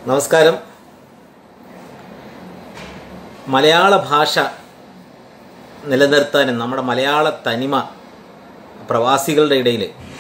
നമസ്കാരം മലയാള ഭാഷ നിലനിർത്താനും നമ്മുടെ മലയാള തനിമ പ്രവാസികളുടെ ഇടയിൽ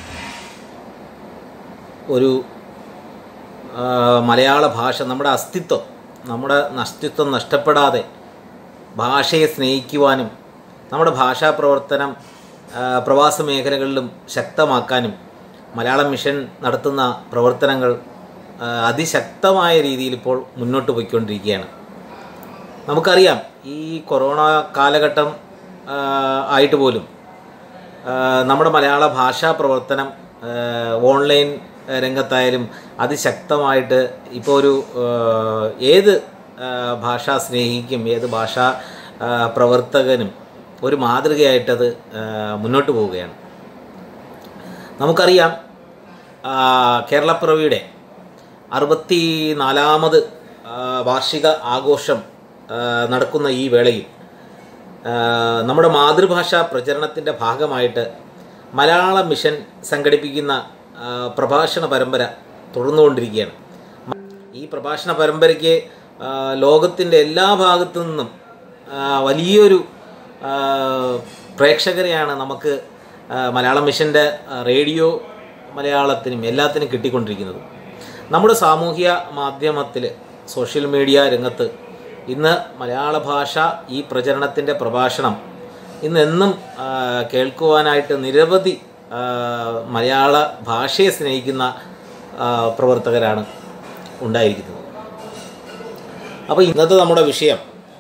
ഒരു ആ, മലയാള ഭാഷ നമ്മുടെ അസ്തിത്വം നമ്മുടെ അസ്തിത്വം നഷ്ടപ്പെടാതെ ഭാഷയെ സ്നേഹിക്കുവാനും നമ്മുടെ ഭാഷാ പ്രവർത്തനം ആ, പ്രവാസ മേഖലകളിലും ശക്തമാക്കാനും മലയാളം മിഷൻ നടത്തുന്ന പ്രവർത്തനങ്ങൾ ആ, അതിശക്തമായ രീതിയിൽ ഇപ്പോൾ മുന്നോട്ട് പോയിക്കൊണ്ടിരിക്കുകയാണ് നമുക്കറിയാം ഈ കൊറോണ കാലഘട്ടം ആ, ആയിട്ട് പോലും ആ, നമ്മുടെ മലയാള ഭാഷാ പ്രവർത്തനം ആ, ഓൺലൈൻ രംഗത്തായാലും അതിശക്തമായിട്ട് ഇപ്പോൾ ഒരു ആ, ഏത് ആ, ഭാഷാ സ്നേഹിക്കും ഏത് ഭാഷാ ആ, പ്രവർത്തകനും ഒരു മാതൃകയായിട്ടത് ആ, മുന്നോട്ട് പോവുകയാണ് നമുക്കറിയാം ആ, കേരളപ്പിറവിയുടെ അറുപത്തി നാലാമത് ആ, വാർഷിക ആഘോഷം ആ, നടക്കുന്ന ഈ വേളയിൽ ആ, നമ്മുടെ മാതൃഭാഷാ പ്രചരണത്തിൻ്റെ ഭാഗമായിട്ട് മലയാള മിഷൻ സംഘടിപ്പിക്കുന്ന ആ, പ്രഭാഷണ പരമ്പര തുടർന്നുകൊണ്ടിരിക്കുകയാണ് ഈ പ്രഭാഷണ പരമ്പരയ്ക്ക് ആ, ലോകത്തിൻ്റെ എല്ലാ ഭാഗത്തു നിന്നും ആ, വലിയൊരു ആ, പ്രേക്ഷകരെയാണ് നമുക്ക് ആ, മലയാളം മിഷൻ്റെ ആ, റേഡിയോ മലയാളത്തിനും എല്ലാത്തിനും കിട്ടിക്കൊണ്ടിരിക്കുന്നത് നമ്മുടെ സാമൂഹ്യ മാധ്യമത്തിൽ സോഷ്യൽ മീഡിയ രംഗത്ത് ഇന്ന് മലയാള ഭാഷ ഈ പ്രചരണത്തിൻ്റെ പ്രഭാഷണം ഇന്ന് എന്നും ആ, കേൾക്കുവാനായിട്ട് നിരവധി ആ, മലയാള ഭാഷയെ സ്നേഹിക്കുന്ന ആ, പ്രവർത്തകരാണ് ഉണ്ടായിരിക്കുന്നത് അപ്പോൾ ഇന്നത്തെ നമ്മുടെ വിഷയം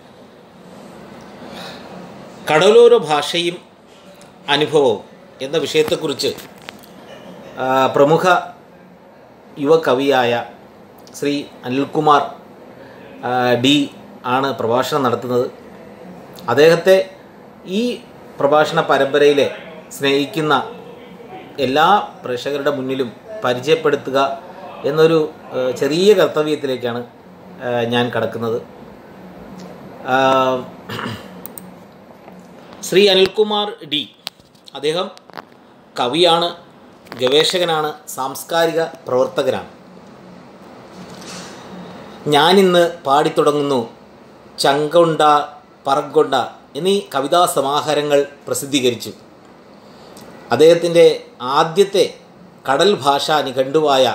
കടലോര ഭാഷയും അനുഭവവും എന്ന വിഷയത്തെക്കുറിച്ച് ആ, പ്രമുഖ യുവകവിയായ ശ്രീ അനിൽകുമാർ ആ, ഡി ആണ് പ്രഭാഷണം നടത്തുന്നത് അദ്ദേഹത്തെ ഈ പ്രഭാഷണ പരമ്പരയിലെ സ്നേഹിക്കുന്ന എല്ലാ പ്രേക്ഷകരുടെ മുന്നിലും പരിചയപ്പെടുത്തുക എന്നൊരു ആ, ചെറിയ കർത്തവ്യത്തിലേക്കാണ് ആ, ഞാൻ കടക്കുന്നത് ആ, ശ്രീ അനിൽകുമാർ ഡി അദ്ദേഹം കവിയാണ് ഗവേഷകനാണ് സാംസ്കാരിക പ്രവർത്തകനാണ് ഞാനിന്ന് പാടിത്തുടങ്ങുന്നു ചങ്കൊണ്ട പറങ്കൊണ്ട എന്നീ കവിതാ സമാഹാരങ്ങൾ പ്രസിദ്ധീകരിച്ചു അദ്ദേഹത്തിൻ്റെ ആദ്യത്തെ കടൽ ഭാഷാ നിഘണ്ടുവായ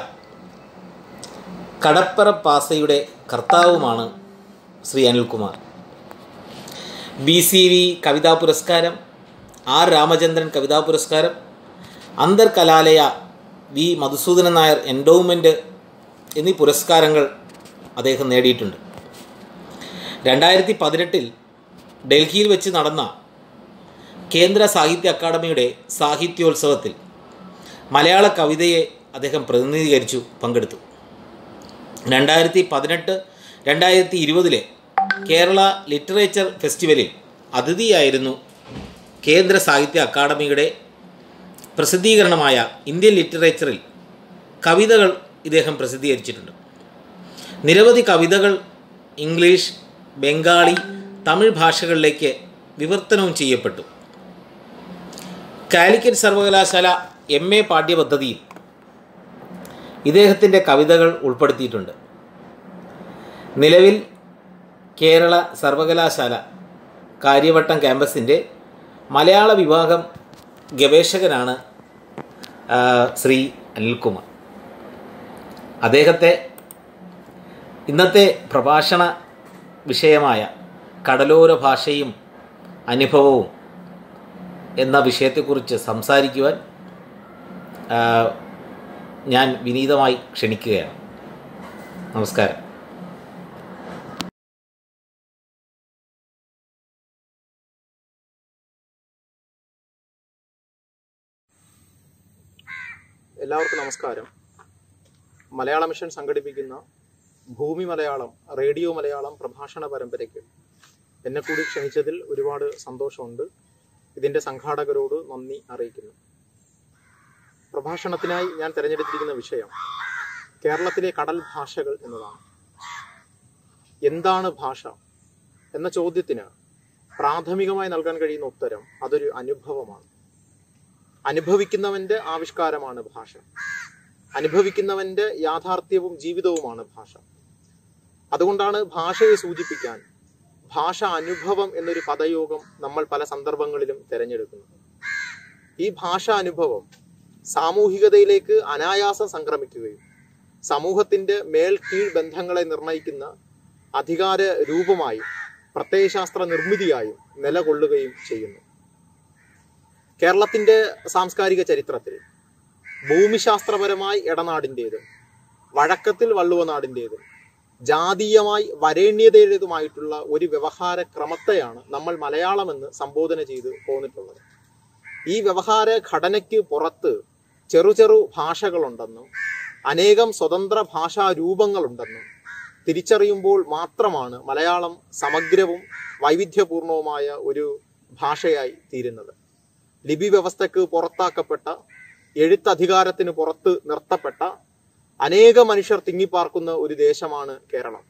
കടപ്പറ പാസയുടെ കർത്താവുമാണ് Shri Anilkumar B C V കവിതാ പുരസ്കാരം ആർ രാമചന്ദ്രൻ കവിതാ പുരസ്കാരം അന്തർകലാലയ വി മധുസൂദനൻ നായർ എൻഡോവ്മെൻറ്റ് എന്നീ പുരസ്കാരങ്ങൾ അദ്ദേഹം നേടിയിട്ടുണ്ട് രണ്ടായിരത്തി പതിനെട്ടിൽ ഡൽഹിയിൽ വെച്ച് നടന്ന കേന്ദ്ര സാഹിത്യ അക്കാദമിയുടെ സാഹിത്യോത്സവത്തിൽ മലയാള കവിതയെ അദ്ദേഹം പ്രതിനിധീകരിച്ചു പങ്കെടുത്തു രണ്ടായിരത്തി പതിനെട്ട് രണ്ടായിരത്തി ഇരുപതിലെ കേരള ലിറ്ററേച്ചർ ഫെസ്റ്റിവലിൽ അതിഥിയായിരുന്നു കേന്ദ്ര സാഹിത്യ അക്കാദമിയുടെ പ്രസിദ്ധീകരണമായ ഇന്ത്യൻ ലിറ്ററേച്ചറിൽ കവിതകൾ ഇദ്ദേഹം പ്രസിദ്ധീകരിച്ചിട്ടുണ്ട് നിരവധി കവിതകൾ ഇംഗ്ലീഷ് ബംഗാളി തമിഴ് ഭാഷകളിലേക്ക് വിവർത്തനവും ചെയ്യപ്പെട്ടു കാലിക്കറ്റ് സർവകലാശാല എം എ പാഠ്യപദ്ധതിയിൽ ഇദ്ദേഹത്തിൻ്റെ കവിതകൾ ഉൾപ്പെടുത്തിയിട്ടുണ്ട് നിലവിൽ കേരള സർവകലാശാല കാര്യവട്ടം ക്യാമ്പസിൻ്റെ മലയാള വിഭാഗം ഗവേഷകനാണ് ആ, ശ്രീ അനിൽകുമാർ അദ്ദേഹത്തെ ഇന്നത്തെ പ്രഭാഷണ വിഷയമായ കടലോര ഭാഷയും അനുഭവവും എന്ന വിഷയത്തെക്കുറിച്ച് സംസാരിക്കുവാൻ ആ, ഞാൻ വിനീതമായി ക്ഷണിക്കുകയാണ് നമസ്കാരം എല്ലാവർക്കും നമസ്കാരം മലയാള മിഷൻ സംഘടിപ്പിക്കുന്ന ഭൂമി മലയാളം റേഡിയോ മലയാളം പ്രഭാഷണ പരമ്പരയ്ക്ക് എന്നെ കൂടി ക്ഷണിച്ചതിൽ ഒരുപാട് സന്തോഷമുണ്ട് ഇതിൻ്റെ സംഘാടകരോട് നന്ദി അറിയിക്കുന്നു പ്രഭാഷണത്തിനായി ഞാൻ തിരഞ്ഞെടുത്തിരിക്കുന്ന വിഷയം കേരളത്തിലെ കടൽ ഭാഷകൾ എന്നതാണ് എന്താണ് ഭാഷ എന്ന ചോദ്യത്തിന് പ്രാഥമികമായി നൽകാൻ കഴിയുന്ന ഉത്തരം അതൊരു അനുഭവമാണ് അനുഭവിക്കുന്നവന്റെ ആവിഷ്കാരമാണ് ഭാഷ അനുഭവിക്കുന്നവന്റെ യാഥാർത്ഥ്യവും ജീവിതവുമാണ് ഭാഷ അതുകൊണ്ടാണ് ഭാഷയെ സൂചിപ്പിക്കാൻ ഭാഷ അനുഭവം എന്നൊരു പദയോഗം നമ്മൾ പല സന്ദർഭങ്ങളിലും തിരഞ്ഞെടുക്കുന്നത് ഈ ഭാഷാ അനുഭവം സാമൂഹികതയിലേക്ക് അനായാസം സംക്രമിക്കുകയും സമൂഹത്തിന്റെ മേൽ കീഴ് ബന്ധങ്ങളെ നിർണയിക്കുന്ന അധികാര രൂപമായും പ്രത്യയശാസ്ത്ര നിർമ്മിതിയായും നിലകൊള്ളുകയും ചെയ്യുന്നു കേരളത്തിന്റെ സാംസ്കാരിക ചരിത്രത്തിൽ ഭൂമിശാസ്ത്രപരമായി ഇടനാടിൻ്റെതും വഴക്കത്തിൽ വള്ളുവനാടിൻ്റെതും ജാതീയമായി വരേണ്യതയുടേതുമായിട്ടുള്ള ഒരു വ്യവഹാര ക്രമത്തെയാണ് നമ്മൾ മലയാളമെന്ന് സംബോധന ചെയ്ത് പോന്നിട്ടുള്ളത് ഈ വ്യവഹാര ഘടനയ്ക്ക് പുറത്ത് ചെറു ചെറു ഭാഷകളുണ്ടെന്നും അനേകം സ്വതന്ത്ര ഭാഷാ രൂപങ്ങളുണ്ടെന്നും തിരിച്ചറിയുമ്പോൾ മാത്രമാണ് മലയാളം സമഗ്രവും വൈവിധ്യപൂർണവുമായ ഒരു ഭാഷയായി തീരുന്നത് ലിപി വ്യവസ്ഥയ്ക്ക് പുറത്താക്കപ്പെട്ട എഴുത്തധികാരത്തിന് പുറത്ത് നിർത്തപ്പെട്ട അനേക മനുഷ്യർ തിങ്ങിപ്പാർക്കുന്ന ഒരു ദേശമാണ് കേരളം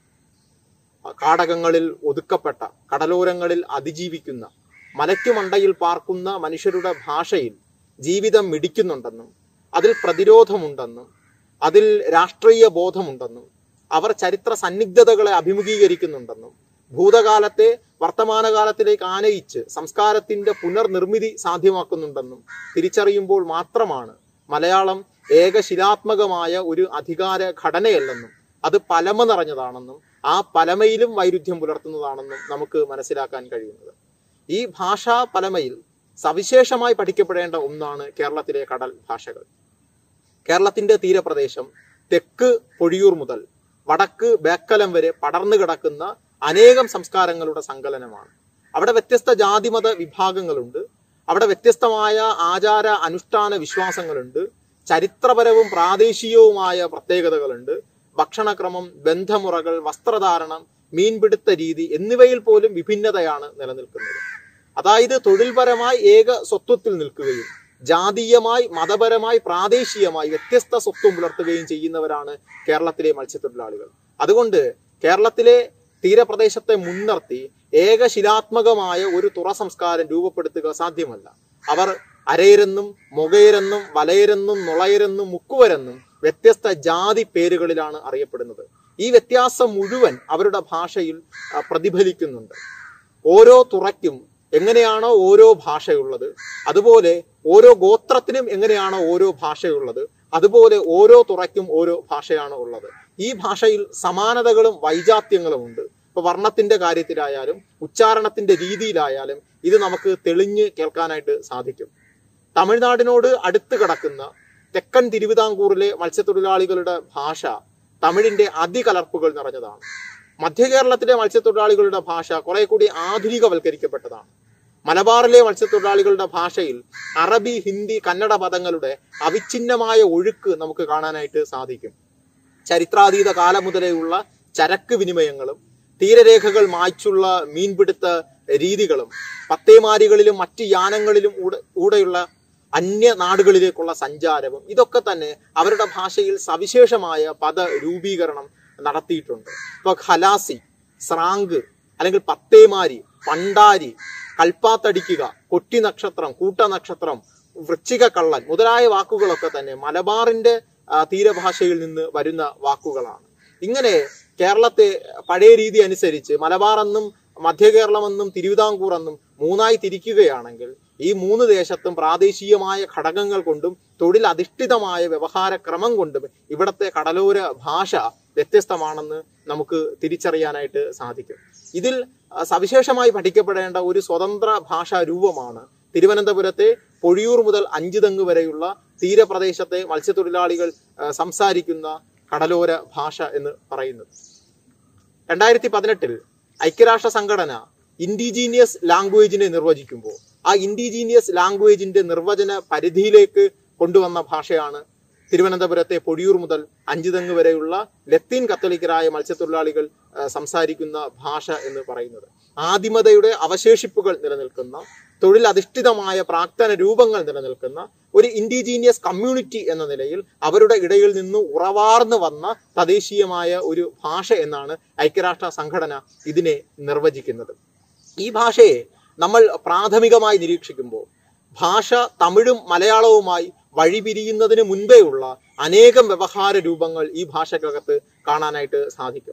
കാടകങ്ങളിൽ ഒതുക്കപ്പെട്ട കടലോരങ്ങളിൽ അതിജീവിക്കുന്ന മലയ്ക്കുമണ്ടയിൽ പാർക്കുന്ന മനുഷ്യരുടെ ഭാഷയിൽ ജീവിതം മിടിക്കുന്നുണ്ടെന്നും അതിൽ പ്രതിരോധമുണ്ടെന്നും അതിൽ രാഷ്ട്രീയ ബോധമുണ്ടെന്നും അവർ ചരിത്ര സന്നിഗ്ധതകളെ അഭിമുഖീകരിക്കുന്നുണ്ടെന്നും ഭൂതകാലത്തെ വർത്തമാനകാലത്തിലേക്ക് ആനയിച്ച് സംസ്കാരത്തിന്റെ പുനർനിർമ്മിതി സാധ്യമാക്കുന്നുണ്ടെന്നും തിരിച്ചറിയുമ്പോൾ മാത്രമാണ് മലയാളം ഏകശിലാത്മകമായ ഒരു അധികാര ഘടനയല്ലെന്നും അത് പലമ നിറഞ്ഞതാണെന്നും ആ പലമയിലും വൈരുദ്ധ്യം പുലർത്തുന്നതാണെന്നും നമുക്ക് മനസ്സിലാക്കാൻ കഴിയുന്നത് ഈ ഭാഷാ പലമയിൽ സവിശേഷമായി പഠിക്കപ്പെടേണ്ട ഒന്നാണ് കേരളത്തിലെ കടൽ ഭാഷകൾ കേരളത്തിന്റെ തീരപ്രദേശം തെക്ക് പൊഴിയൂർ മുതൽ വടക്ക് ബേക്കലം വരെ പടർന്നു കിടക്കുന്ന അനേകം സംസ്കാരങ്ങളുടെ സങ്കലനമാണ് അവിടെ വ്യത്യസ്ത ജാതിമത വിഭാഗങ്ങളുണ്ട് അവിടെ വ്യത്യസ്തമായ ആചാര അനുഷ്ഠാന വിശ്വാസങ്ങളുണ്ട് ചരിത്രപരവും പ്രാദേശികവുമായ പ്രത്യേകതകളുണ്ട് ഭക്ഷണക്രമം ബന്ധമുറകൾ വസ്ത്രധാരണം മീൻപിടുത്ത രീതി എന്നിവയിൽ പോലും വിഭിന്നതയാണ് നിലനിൽക്കുന്നത് അതായത് തൊഴിൽപരമായി ഏക സ്വത്വത്തിൽ നിൽക്കുകയും ജാതീയമായി മതപരമായി പ്രാദേശികമായി വ്യത്യസ്ത സ്വത്വം പുലർത്തുകയും ചെയ്യുന്നവരാണ് കേരളത്തിലെ മത്സ്യത്തൊഴിലാളികൾ അതുകൊണ്ട് കേരളത്തിലെ തീരപ്രദേശത്തെ മുൻനിർത്തി ഏകശിലാത്മകമായ ഒരു തുറ സംസ്കാരം രൂപപ്പെടുത്തുക സാധ്യമല്ല അവർ അരയരെന്നും മൊകയരെന്നും വലയരെന്നും നുളയരെന്നും മുക്കുവരെന്നും വ്യത്യസ്ത ജാതി പേരുകളിലാണ് അറിയപ്പെടുന്നത് ഈ വ്യത്യാസം മുഴുവൻ അവരുടെ ഭാഷയിൽ ആ, പ്രതിഫലിക്കുന്നുണ്ട് ഓരോ തുറയ്ക്കും എങ്ങനെയാണോ ഓരോ ഭാഷയുള്ളത് അതുപോലെ ഓരോ ഗോത്രത്തിനും എങ്ങനെയാണോ ഓരോ ഭാഷയുള്ളത് അതുപോലെ ഓരോ തുറയ്ക്കും ഓരോ ഭാഷയാണ് ഉള്ളത് ഈ ഭാഷയിൽ സമാനതകളും വൈജാത്യങ്ങളും ഉണ്ട് ഇപ്പൊ വർണ്ണത്തിന്റെ കാര്യത്തിലായാലും ഉച്ചാരണത്തിന്റെ രീതിയിലായാലും ഇത് നമുക്ക് തെളിഞ്ഞ് കേൾക്കാനായിട്ട് സാധിക്കും തമിഴ്നാടിനോട് അടുത്ത് കിടക്കുന്ന തെക്കൻ തിരുവിതാംകൂറിലെ മത്സ്യത്തൊഴിലാളികളുടെ ഭാഷ തമിഴിന്റെ അതികലർപ്പുകൾ നിറഞ്ഞതാണ് മധ്യ കേരളത്തിലെ മത്സ്യത്തൊഴിലാളികളുടെ ഭാഷ കുറെ കൂടി ആധുനികവൽക്കരിക്കപ്പെട്ടതാണ് മലബാറിലെ മത്സ്യത്തൊഴിലാളികളുടെ ഭാഷയിൽ അറബി ഹിന്ദി കന്നഡ പദങ്ങളുടെ അവിഛിന്നമായ ഒഴുക്ക് നമുക്ക് കാണാനായിട്ട് സാധിക്കും ചരിത്രാതീത കാലം മുതലേയുള്ള ചരക്ക് വിനിമയങ്ങളും തീരരേഖകൾ മായ്ച്ചുള്ള മീൻപിടുത്ത രീതികളും പത്തേമാരികളിലും മറ്റ് യാനങ്ങളിലും ഊടെ- ഊടെയുള്ള അന്യ നാടുകളിലേക്കുള്ള സഞ്ചാരവും ഇതൊക്കെ തന്നെ അവരുടെ ഭാഷയിൽ സവിശേഷമായ പദ രൂപീകരണം നടത്തിയിട്ടുണ്ട് ഇപ്പൊ ഖലാസി സ്രാങ്ക് അല്ലെങ്കിൽ പത്തേമാരി പണ്ടാരി കൽപ്പാത്തടിക്കുക കൊട്ടി നക്ഷത്രം കൂട്ട നക്ഷത്രം വൃശ്ചിക കള്ളൻ മുതലായ വാക്കുകളൊക്കെ തന്നെ മലബാറിന്റെ ആ, തീരഭാഷയിൽ നിന്ന് വരുന്ന വാക്കുകളാണ് ഇങ്ങനെ കേരളത്തെ പഴയ രീതി അനുസരിച്ച് മലബാർ എന്നും മധ്യ കേരളമെന്നും തിരുവിതാംകൂർ എന്നും മൂന്നായി തിരിക്കുകയാണെങ്കിൽ ഈ മൂന്ന് ദേശത്തും പ്രാദേശികമായ ഘടകങ്ങൾ കൊണ്ടും തൊഴിൽ അധിഷ്ഠിതമായ വ്യവഹാര ക്രമം കൊണ്ടും ഇവിടത്തെ കടലോര ഭാഷ വ്യത്യസ്തമാണെന്ന് നമുക്ക് തിരിച്ചറിയാനായിട്ട് സാധിക്കും ഇതിൽ ആ, സവിശേഷമായി പഠിക്കപ്പെടേണ്ട ഒരു സ്വതന്ത്ര ഭാഷാ രൂപമാണ് തിരുവനന്തപുരത്തെ പൊഴിയൂർ മുതൽ അഞ്ചുതെങ്ങ് വരെയുള്ള തീരപ്രദേശത്തെ മത്സ്യത്തൊഴിലാളികൾ ആ, സംസാരിക്കുന്ന കടലോര ഭാഷ എന്ന് പറയുന്നത് രണ്ടായിരത്തി പതിനെട്ടിൽ ഐക്യരാഷ്ട്ര സംഘടന ഇൻഡിജീനിയസ് ലാംഗ്വേജിനെ നിർവചിക്കുമ്പോൾ ആ ഇൻഡിജീനിയസ് ലാംഗ്വേജിന്റെ നിർവചന പരിധിയിലേക്ക് കൊണ്ടുവന്ന ഭാഷയാണ് തിരുവനന്തപുരത്തെ പൊടിയൂർ മുതൽ അഞ്ചുതെങ്ങ് വരെയുള്ള ലത്തീൻ കത്തോലിക്കരായ മത്സ്യത്തൊഴിലാളികൾ ആ, സംസാരിക്കുന്ന ഭാഷ എന്ന് പറയുന്നത് ആദിമതയുടെ അവശേഷിപ്പുകൾ നിലനിൽക്കുന്ന തൊഴിൽ അധിഷ്ഠിതമായ പ്രാക്തന രൂപങ്ങൾ നിലനിൽക്കുന്ന ഒരു ഇൻഡിജീനിയസ് കമ്മ്യൂണിറ്റി എന്ന നിലയിൽ അവരുടെ ഇടയിൽ നിന്ന് ഉറവാർന്നു വന്ന തദ്ദേശീയമായ ഒരു ഭാഷ എന്നാണ് ഐക്യരാഷ്ട്ര സംഘടന ഇതിനെ നിർവചിക്കുന്നത് ഈ ഭാഷയെ നമ്മൾ പ്രാഥമികമായി നിരീക്ഷിക്കുമ്പോൾ ഭാഷ തമിഴും മലയാളവുമായി വഴിപിരിയുന്നതിന് മുൻപേ ഉള്ള അനേകം വ്യവഹാര രൂപങ്ങൾ ഈ ഭാഷക്കകത്ത് കാണാനായിട്ട് സാധിക്കും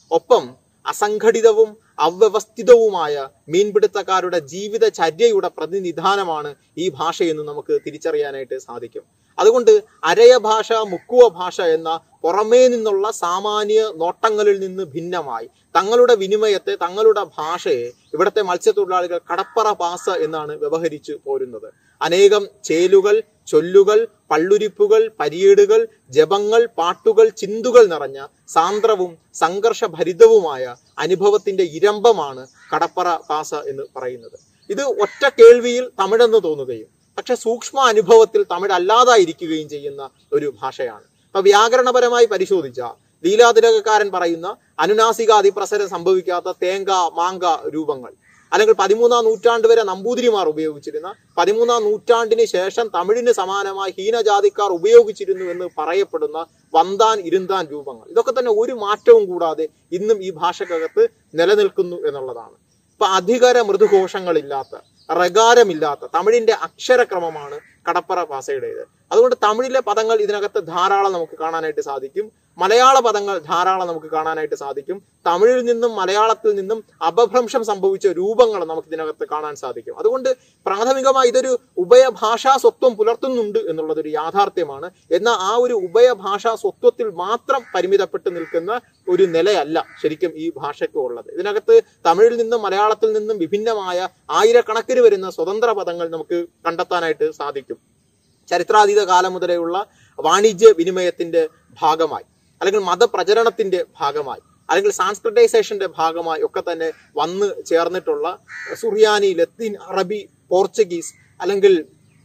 ഒപ്പം അസംഘടിതവും അവ്യവസ്ഥിതവുമായ മീൻപിടുത്തക്കാരുടെ ജീവിതചര്യയുടെ പ്രതിനിധാനമാണ് ഈ ഭാഷയെന്ന് നമുക്ക് തിരിച്ചറിയാനായിട്ട് സാധിക്കും അതുകൊണ്ട് അരയ ഭാഷ മുക്കുവ ഭാഷ എന്ന പുറമേ നിന്നുള്ള സാമാന്യ നോട്ടങ്ങളിൽ നിന്ന് ഭിന്നമായി തങ്ങളുടെ വിനിമയത്തെ തങ്ങളുടെ ഭാഷയെ ഇവിടുത്തെ മത്സ്യത്തൊഴിലാളികൾ കടപ്പറ പാസ എന്നാണ് വ്യവഹരിച്ചു പോരുന്നത് അനേകം ചേലുകൾ ചൊല്ലുകൾ പള്ളുരിപ്പുകൾ പരിയേടുകൾ ജപങ്ങൾ പാട്ടുകൾ ചിന്തുകൾ നിറഞ്ഞ സാന്ദ്രവും സംഘർഷഭരിതവുമായ അനുഭവത്തിന്റെ ഇരമ്പമാണ് കടപ്പറ പാസ എന്ന് പറയുന്നത് ഇത് ഒറ്റ കേൾവിയിൽ തമിഴെന്ന് തോന്നുകയും പക്ഷെ സൂക്ഷ്മ അനുഭവത്തിൽ തമിഴ് അല്ലാതായിരിക്കുകയും ചെയ്യുന്ന ഒരു ഭാഷയാണ് അപ്പൊ വ്യാകരണപരമായി പരിശോധിച്ച ലീലാതിലകക്കാരൻ പറയുന്ന അനുനാസിക അതിപ്രസരം സംഭവിക്കാത്ത തേങ്ക മാങ്ക രൂപങ്ങൾ അല്ലെങ്കിൽ പതിമൂന്നാം നൂറ്റാണ്ട് വരെ നമ്പൂതിരിമാർ ഉപയോഗിച്ചിരുന്ന പതിമൂന്നാം നൂറ്റാണ്ടിന് ശേഷം തമിഴിന് സമാനമായി ഹീനജാതിക്കാർ ഉപയോഗിച്ചിരുന്നു എന്ന് പറയപ്പെടുന്ന വന്താൻ ഇരുന്താൻ രൂപങ്ങൾ ഇതൊക്കെ തന്നെ ഒരു മാറ്റവും കൂടാതെ ഇന്നും ഈ ഭാഷക്കകത്ത് നിലനിൽക്കുന്നു എന്നുള്ളതാണ് ഇപ്പൊ അധികര മൃദുഘോഷങ്ങളില്ലാത്ത റകാരമില്ലാത്ത തമിഴിന്റെ അക്ഷരക്രമമാണ് കടപ്പറ ഭാഷയുടേത് അതുകൊണ്ട് തമിഴിലെ പദങ്ങൾ ഇതിനകത്ത് ധാരാളം നമുക്ക് കാണാനായിട്ട് സാധിക്കും മലയാള പദങ്ങൾ ധാരാളം നമുക്ക് കാണാനായിട്ട് സാധിക്കും തമിഴിൽ നിന്നും മലയാളത്തിൽ നിന്നും അപഭ്രംശം സംഭവിച്ച രൂപങ്ങൾ നമുക്ക് ഇതിനകത്ത് കാണാൻ സാധിക്കും അതുകൊണ്ട് പ്രാഥമികമായി ഇതൊരു ഉഭയഭാഷാ സ്വത്വം പുലർത്തുന്നുണ്ട് എന്നുള്ളത് ഒരു യാഥാർത്ഥ്യമാണ് എന്നാൽ ആ ഒരു ഉഭയഭാഷാ സ്വത്വത്തിൽ മാത്രം പരിമിതപ്പെട്ട് നിൽക്കുന്ന ഒരു നിലയല്ല ശരിക്കും ഈ ഭാഷയ്ക്ക് ഉള്ളത് ഇതിനകത്ത് തമിഴിൽ നിന്നും മലയാളത്തിൽ നിന്നും വിഭിന്നമായ ആയിരക്കണക്കിന് വരുന്ന സ്വതന്ത്ര പദങ്ങൾ നമുക്ക് കണ്ടെത്താനായിട്ട് സാധിക്കും ചരിത്രാതീത കാലം മുതലെയുള്ള വാണിജ്യ വിനിമയത്തിന്റെ ഭാഗമായി അല്ലെങ്കിൽ മതപ്രചരണത്തിന്റെ ഭാഗമായി അല്ലെങ്കിൽ സാൻസ്ക്രിറ്റൈസേഷന്റെ ഭാഗമായി ഒക്കെ തന്നെ വന്ന് ചേർന്നിട്ടുള്ള സുറിയാനി ലത്തീൻ അറബി പോർച്ചുഗീസ് അല്ലെങ്കിൽ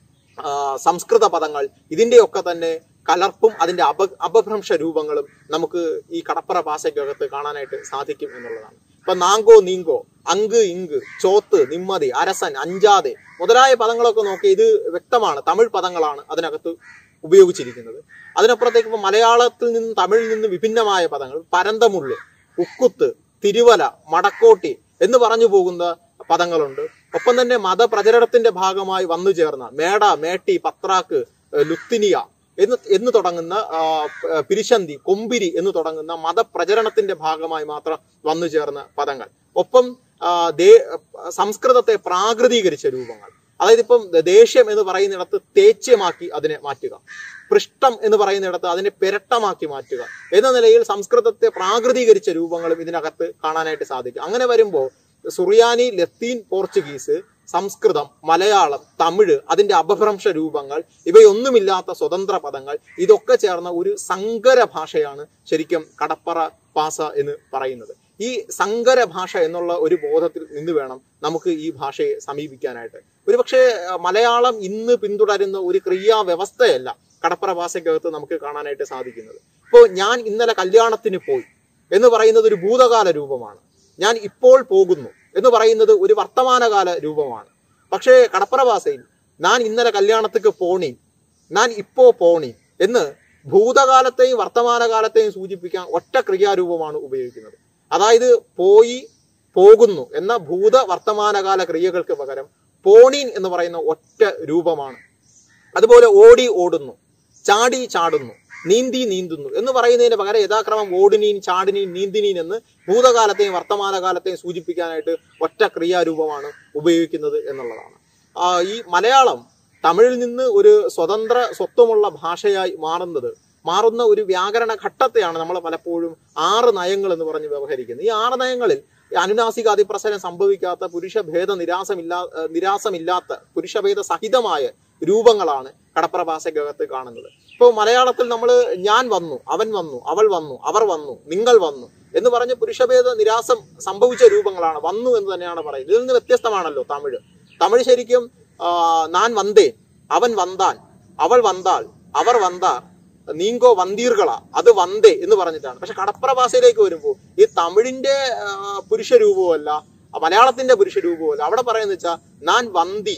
ആ, സംസ്കൃത പദങ്ങൾ ഇതിന്റെയൊക്കെ തന്നെ കലർപ്പും അതിന്റെ അപ അപഭ്രംശ രൂപങ്ങളും നമുക്ക് ഈ കടപ്പറ ഭാഷയ്ക്കകത്ത് കാണാനായിട്ട് സാധിക്കും എന്നുള്ളതാണ് ഇപ്പൊ നാങ്കോ നീങ്കോ അങ്ക് ഇങ്ക് ചോത്ത് നിമ്മതി അരസൻ അഞ്ചാതെ മുതലായ പദങ്ങളൊക്കെ നോക്കി ഇത് വ്യക്തമാണ് തമിഴ് പദങ്ങളാണ് അതിനകത്ത് ഉപയോഗിച്ചിരിക്കുന്നത് അതിനപ്പുറത്തേക്ക് ഇപ്പൊ മലയാളത്തിൽ നിന്നും തമിഴിൽ നിന്നും വിഭിന്നമായ പദങ്ങൾ പരന്തമുള്ള് ഉക്കുത്ത് തിരുവല മടക്കോട്ടി എന്ന് പറഞ്ഞു പോകുന്ന പദങ്ങളുണ്ട് ഒപ്പം തന്നെ മതപ്രചരണത്തിന്റെ ഭാഗമായി വന്നു ചേർന്ന മേട മേട്ടി പത്രാക്ക് ഏഹ് ലുത്തിനിയ എന്ന് എന്ന് തുടങ്ങുന്ന ആ, പ- പിരിശന്തി കൊമ്പിരി എന്ന് തുടങ്ങുന്ന മതപ്രചരണത്തിന്റെ ഭാഗമായി മാത്രം വന്നു ചേർന്ന പദങ്ങൾ ഒപ്പം ആ, ദേ- സംസ്കൃതത്തെ പ്രാകൃതീകരിച്ച രൂപങ്ങൾ അതായത് ഇപ്പം ദേഷ്യം എന്ന് പറയുന്നിടത്ത് തേച്യമാക്കി അതിനെ മാറ്റുക പൃഷ്ഠം എന്ന് പറയുന്നിടത്ത് അതിനെ പെരട്ടമാക്കി മാറ്റുക എന്ന നിലയിൽ സംസ്കൃതത്തെ പ്രാകൃതീകരിച്ച രൂപങ്ങളും ഇതിനകത്ത് കാണാനായിട്ട് സാധിക്കും അങ്ങനെ വരുമ്പോൾ സുറിയാനി ലത്തീൻ പോർച്ചുഗീസ് സംസ്കൃതം മലയാളം തമിഴ് അതിന്റെ അപഭ്രംശ രൂപങ്ങൾ ഇവയൊന്നുമില്ലാത്ത സ്വതന്ത്ര പദങ്ങൾ ഇതൊക്കെ ചേർന്ന ഒരു സങ്കര ഭാഷയാണ് ശരിക്കും കടപ്പറ പാസ എന്ന് പറയുന്നത് ഈ സങ്കര ഭാഷ എന്നുള്ള ഒരു ബോധത്തിൽ നിന്ന് വേണം നമുക്ക് ഈ ഭാഷയെ സമീപിക്കാനായിട്ട് ഒരുപക്ഷെ അഹ്, മലയാളം ഇന്ന് പിന്തുടരുന്ന ഒരു ക്രിയാ വ്യവസ്ഥയല്ല കടപ്പറ ഭാഷയ്ക്കകത്ത് നമുക്ക് കാണാനായിട്ട് സാധിക്കുന്നത് ഇപ്പോൾ ഞാൻ ഇന്നലെ കല്യാണത്തിന് പോയി എന്ന് പറയുന്നത് ഒരു ഭൂതകാല രൂപമാണ് ഞാൻ ഇപ്പോൾ പോകുന്നു എന്ന് പറയുന്നത് ഒരു വർത്തമാനകാല രൂപമാണ് പക്ഷേ കടപ്പറ ഭാഷയിൽ ഞാൻ ഇന്നലെ കല്യാണത്തിക്ക് പോണി ഞാൻ ഇപ്പോ പോണി എന്ന് ഭൂതകാലത്തെയും വർത്തമാനകാലത്തെയും സൂചിപ്പിക്കാൻ ഒറ്റ ക്രിയാരൂപമാണ് ഉപയോഗിക്കുന്നത് അതായത് പോയി പോകുന്നു എന്ന ഭൂത വർത്തമാനകാല ക്രിയകൾക്ക് പകരം പോണീൻ എന്ന് പറയുന്ന ഒറ്റ രൂപമാണ് അതുപോലെ ഓടി ഓടുന്നു ചാടി ചാടുന്നു നീന്തി നീന്തുന്നു എന്ന് പറയുന്നതിന് പകരം യഥാക്രമം ഓടിനീൻ ചാടിനീൻ നീന്തിനീൻ എന്ന് ഭൂതകാലത്തെയും വർത്തമാനകാലത്തെയും സൂചിപ്പിക്കാനായിട്ട് ഒറ്റ ക്രിയാരൂപമാണ് ഉപയോഗിക്കുന്നത് എന്നുള്ളതാണ് ആ, ഈ മലയാളം തമിഴിൽ നിന്ന് ഒരു സ്വതന്ത്ര സ്വത്വമുള്ള ഭാഷയായി മാറുന്നത് മാറുന്ന ഒരു വ്യാകരണ ഘട്ടത്തെയാണ് നമ്മൾ പലപ്പോഴും ആറ് നയങ്ങൾ എന്ന് പറഞ്ഞ് വ്യവഹരിക്കുന്നത് ഈ ആറ് നയങ്ങളിൽ ഈ അനുനാസിക അതിപ്രസരം സംഭവിക്കാത്ത പുരുഷഭേദ നിരാസമില്ലാ ഏഹ് നിരാസമില്ലാത്ത പുരുഷഭേദ സഹിതമായ രൂപങ്ങളാണ് കടപ്പുറ ഭാഷയ്ക്കകത്ത് കാണുന്നത് ഇപ്പോൾ മലയാളത്തിൽ നമ്മൾ ഞാൻ വന്നു അവൻ വന്നു അവൾ വന്നു അവർ വന്നു നിങ്ങൾ വന്നു എന്ന് പറഞ്ഞ് പുരുഷഭേദ നിരാസം സംഭവിച്ച രൂപങ്ങളാണ് വന്നു എന്ന് തന്നെയാണ് പറയുന്നത് ഇതിൽ നിന്ന് വ്യത്യസ്തമാണല്ലോ തമിഴ് തമിഴ് ശരിക്കും ആ, നാൻ വന്തേൻ അവൻ വന്താൻ അവൾ വന്താൾ അവർ വന്താർ നീങ്കോ വന്തീർകള അത് വന്തേ എന്ന് പറഞ്ഞിട്ടാണ് പക്ഷെ കടപ്പുറ ഭാഷയിലേക്ക് വരുമ്പോൾ ഈ തമിഴിന്റെ ആ, പുരുഷ രൂപവുമല്ല മലയാളത്തിന്റെ പുരുഷ രൂപവുമല്ല അവിടെ പറയുന്നത് വെച്ചാൽ നാൻ വന്തി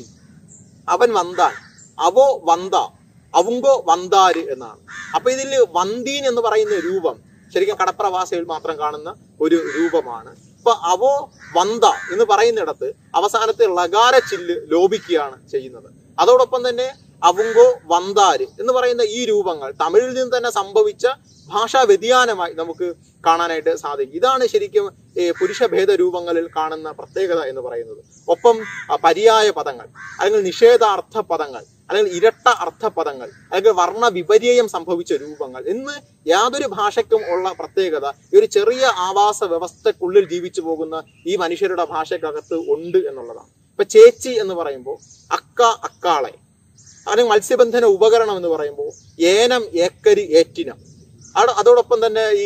അവൻ വന്താൻ അവോ വന്ത അവങ്കോ വന്താര് എന്നാണ് അപ്പൊ ഇതിൽ വന്തീൻ എന്ന് പറയുന്ന രൂപം ശരിക്കും കടപ്പുറ ഭാഷയിൽ മാത്രം കാണുന്ന ഒരു രൂപമാണ് ഇപ്പൊ അവോ വന്ത എന്ന് പറയുന്നിടത്ത് അവസാനത്തെ ലകാര ചില്ല് ലോപിക്കുകയാണ് ചെയ്യുന്നത് അതോടൊപ്പം തന്നെ അവങ്കോ വന്താര് എന്ന് പറയുന്ന ഈ രൂപങ്ങൾ തമിഴിൽ നിന്ന് തന്നെ സംഭവിച്ച ഭാഷാ വ്യതിയാനമായി നമുക്ക് കാണാനായിട്ട് സാധിക്കും ഇതാണ് ശരിക്കും ഈ പുരുഷഭേദ രൂപങ്ങളിൽ കാണുന്ന പ്രത്യേകത എന്ന് പറയുന്നത് ഒപ്പം ആ, പര്യായ പദങ്ങൾ അല്ലെങ്കിൽ നിഷേധാർത്ഥ പദങ്ങൾ അല്ലെങ്കിൽ ഇരട്ട അർത്ഥ പദങ്ങൾ അല്ലെങ്കിൽ വർണ്ണ വിപര്യം സംഭവിച്ച രൂപങ്ങൾ എന്ന് യാതൊരു ഭാഷയ്ക്കും ഉള്ള പ്രത്യേകത ഈ ഒരു ചെറിയ ആവാസ വ്യവസ്ഥക്കുള്ളിൽ ജീവിച്ചു പോകുന്ന ഈ മനുഷ്യരുടെ ഭാഷയ്ക്കകത്ത് ഉണ്ട് എന്നുള്ളതാണ് ഇപ്പൊ ചേച്ചി എന്ന് പറയുമ്പോൾ അക്ക അക്കാളെ അല്ലെങ്കിൽ മത്സ്യബന്ധന ഉപകരണം എന്ന് പറയുമ്പോൾ ഏനം ഏക്കരി ഏറ്റിനം അവിടെ അതോടൊപ്പം തന്നെ ഈ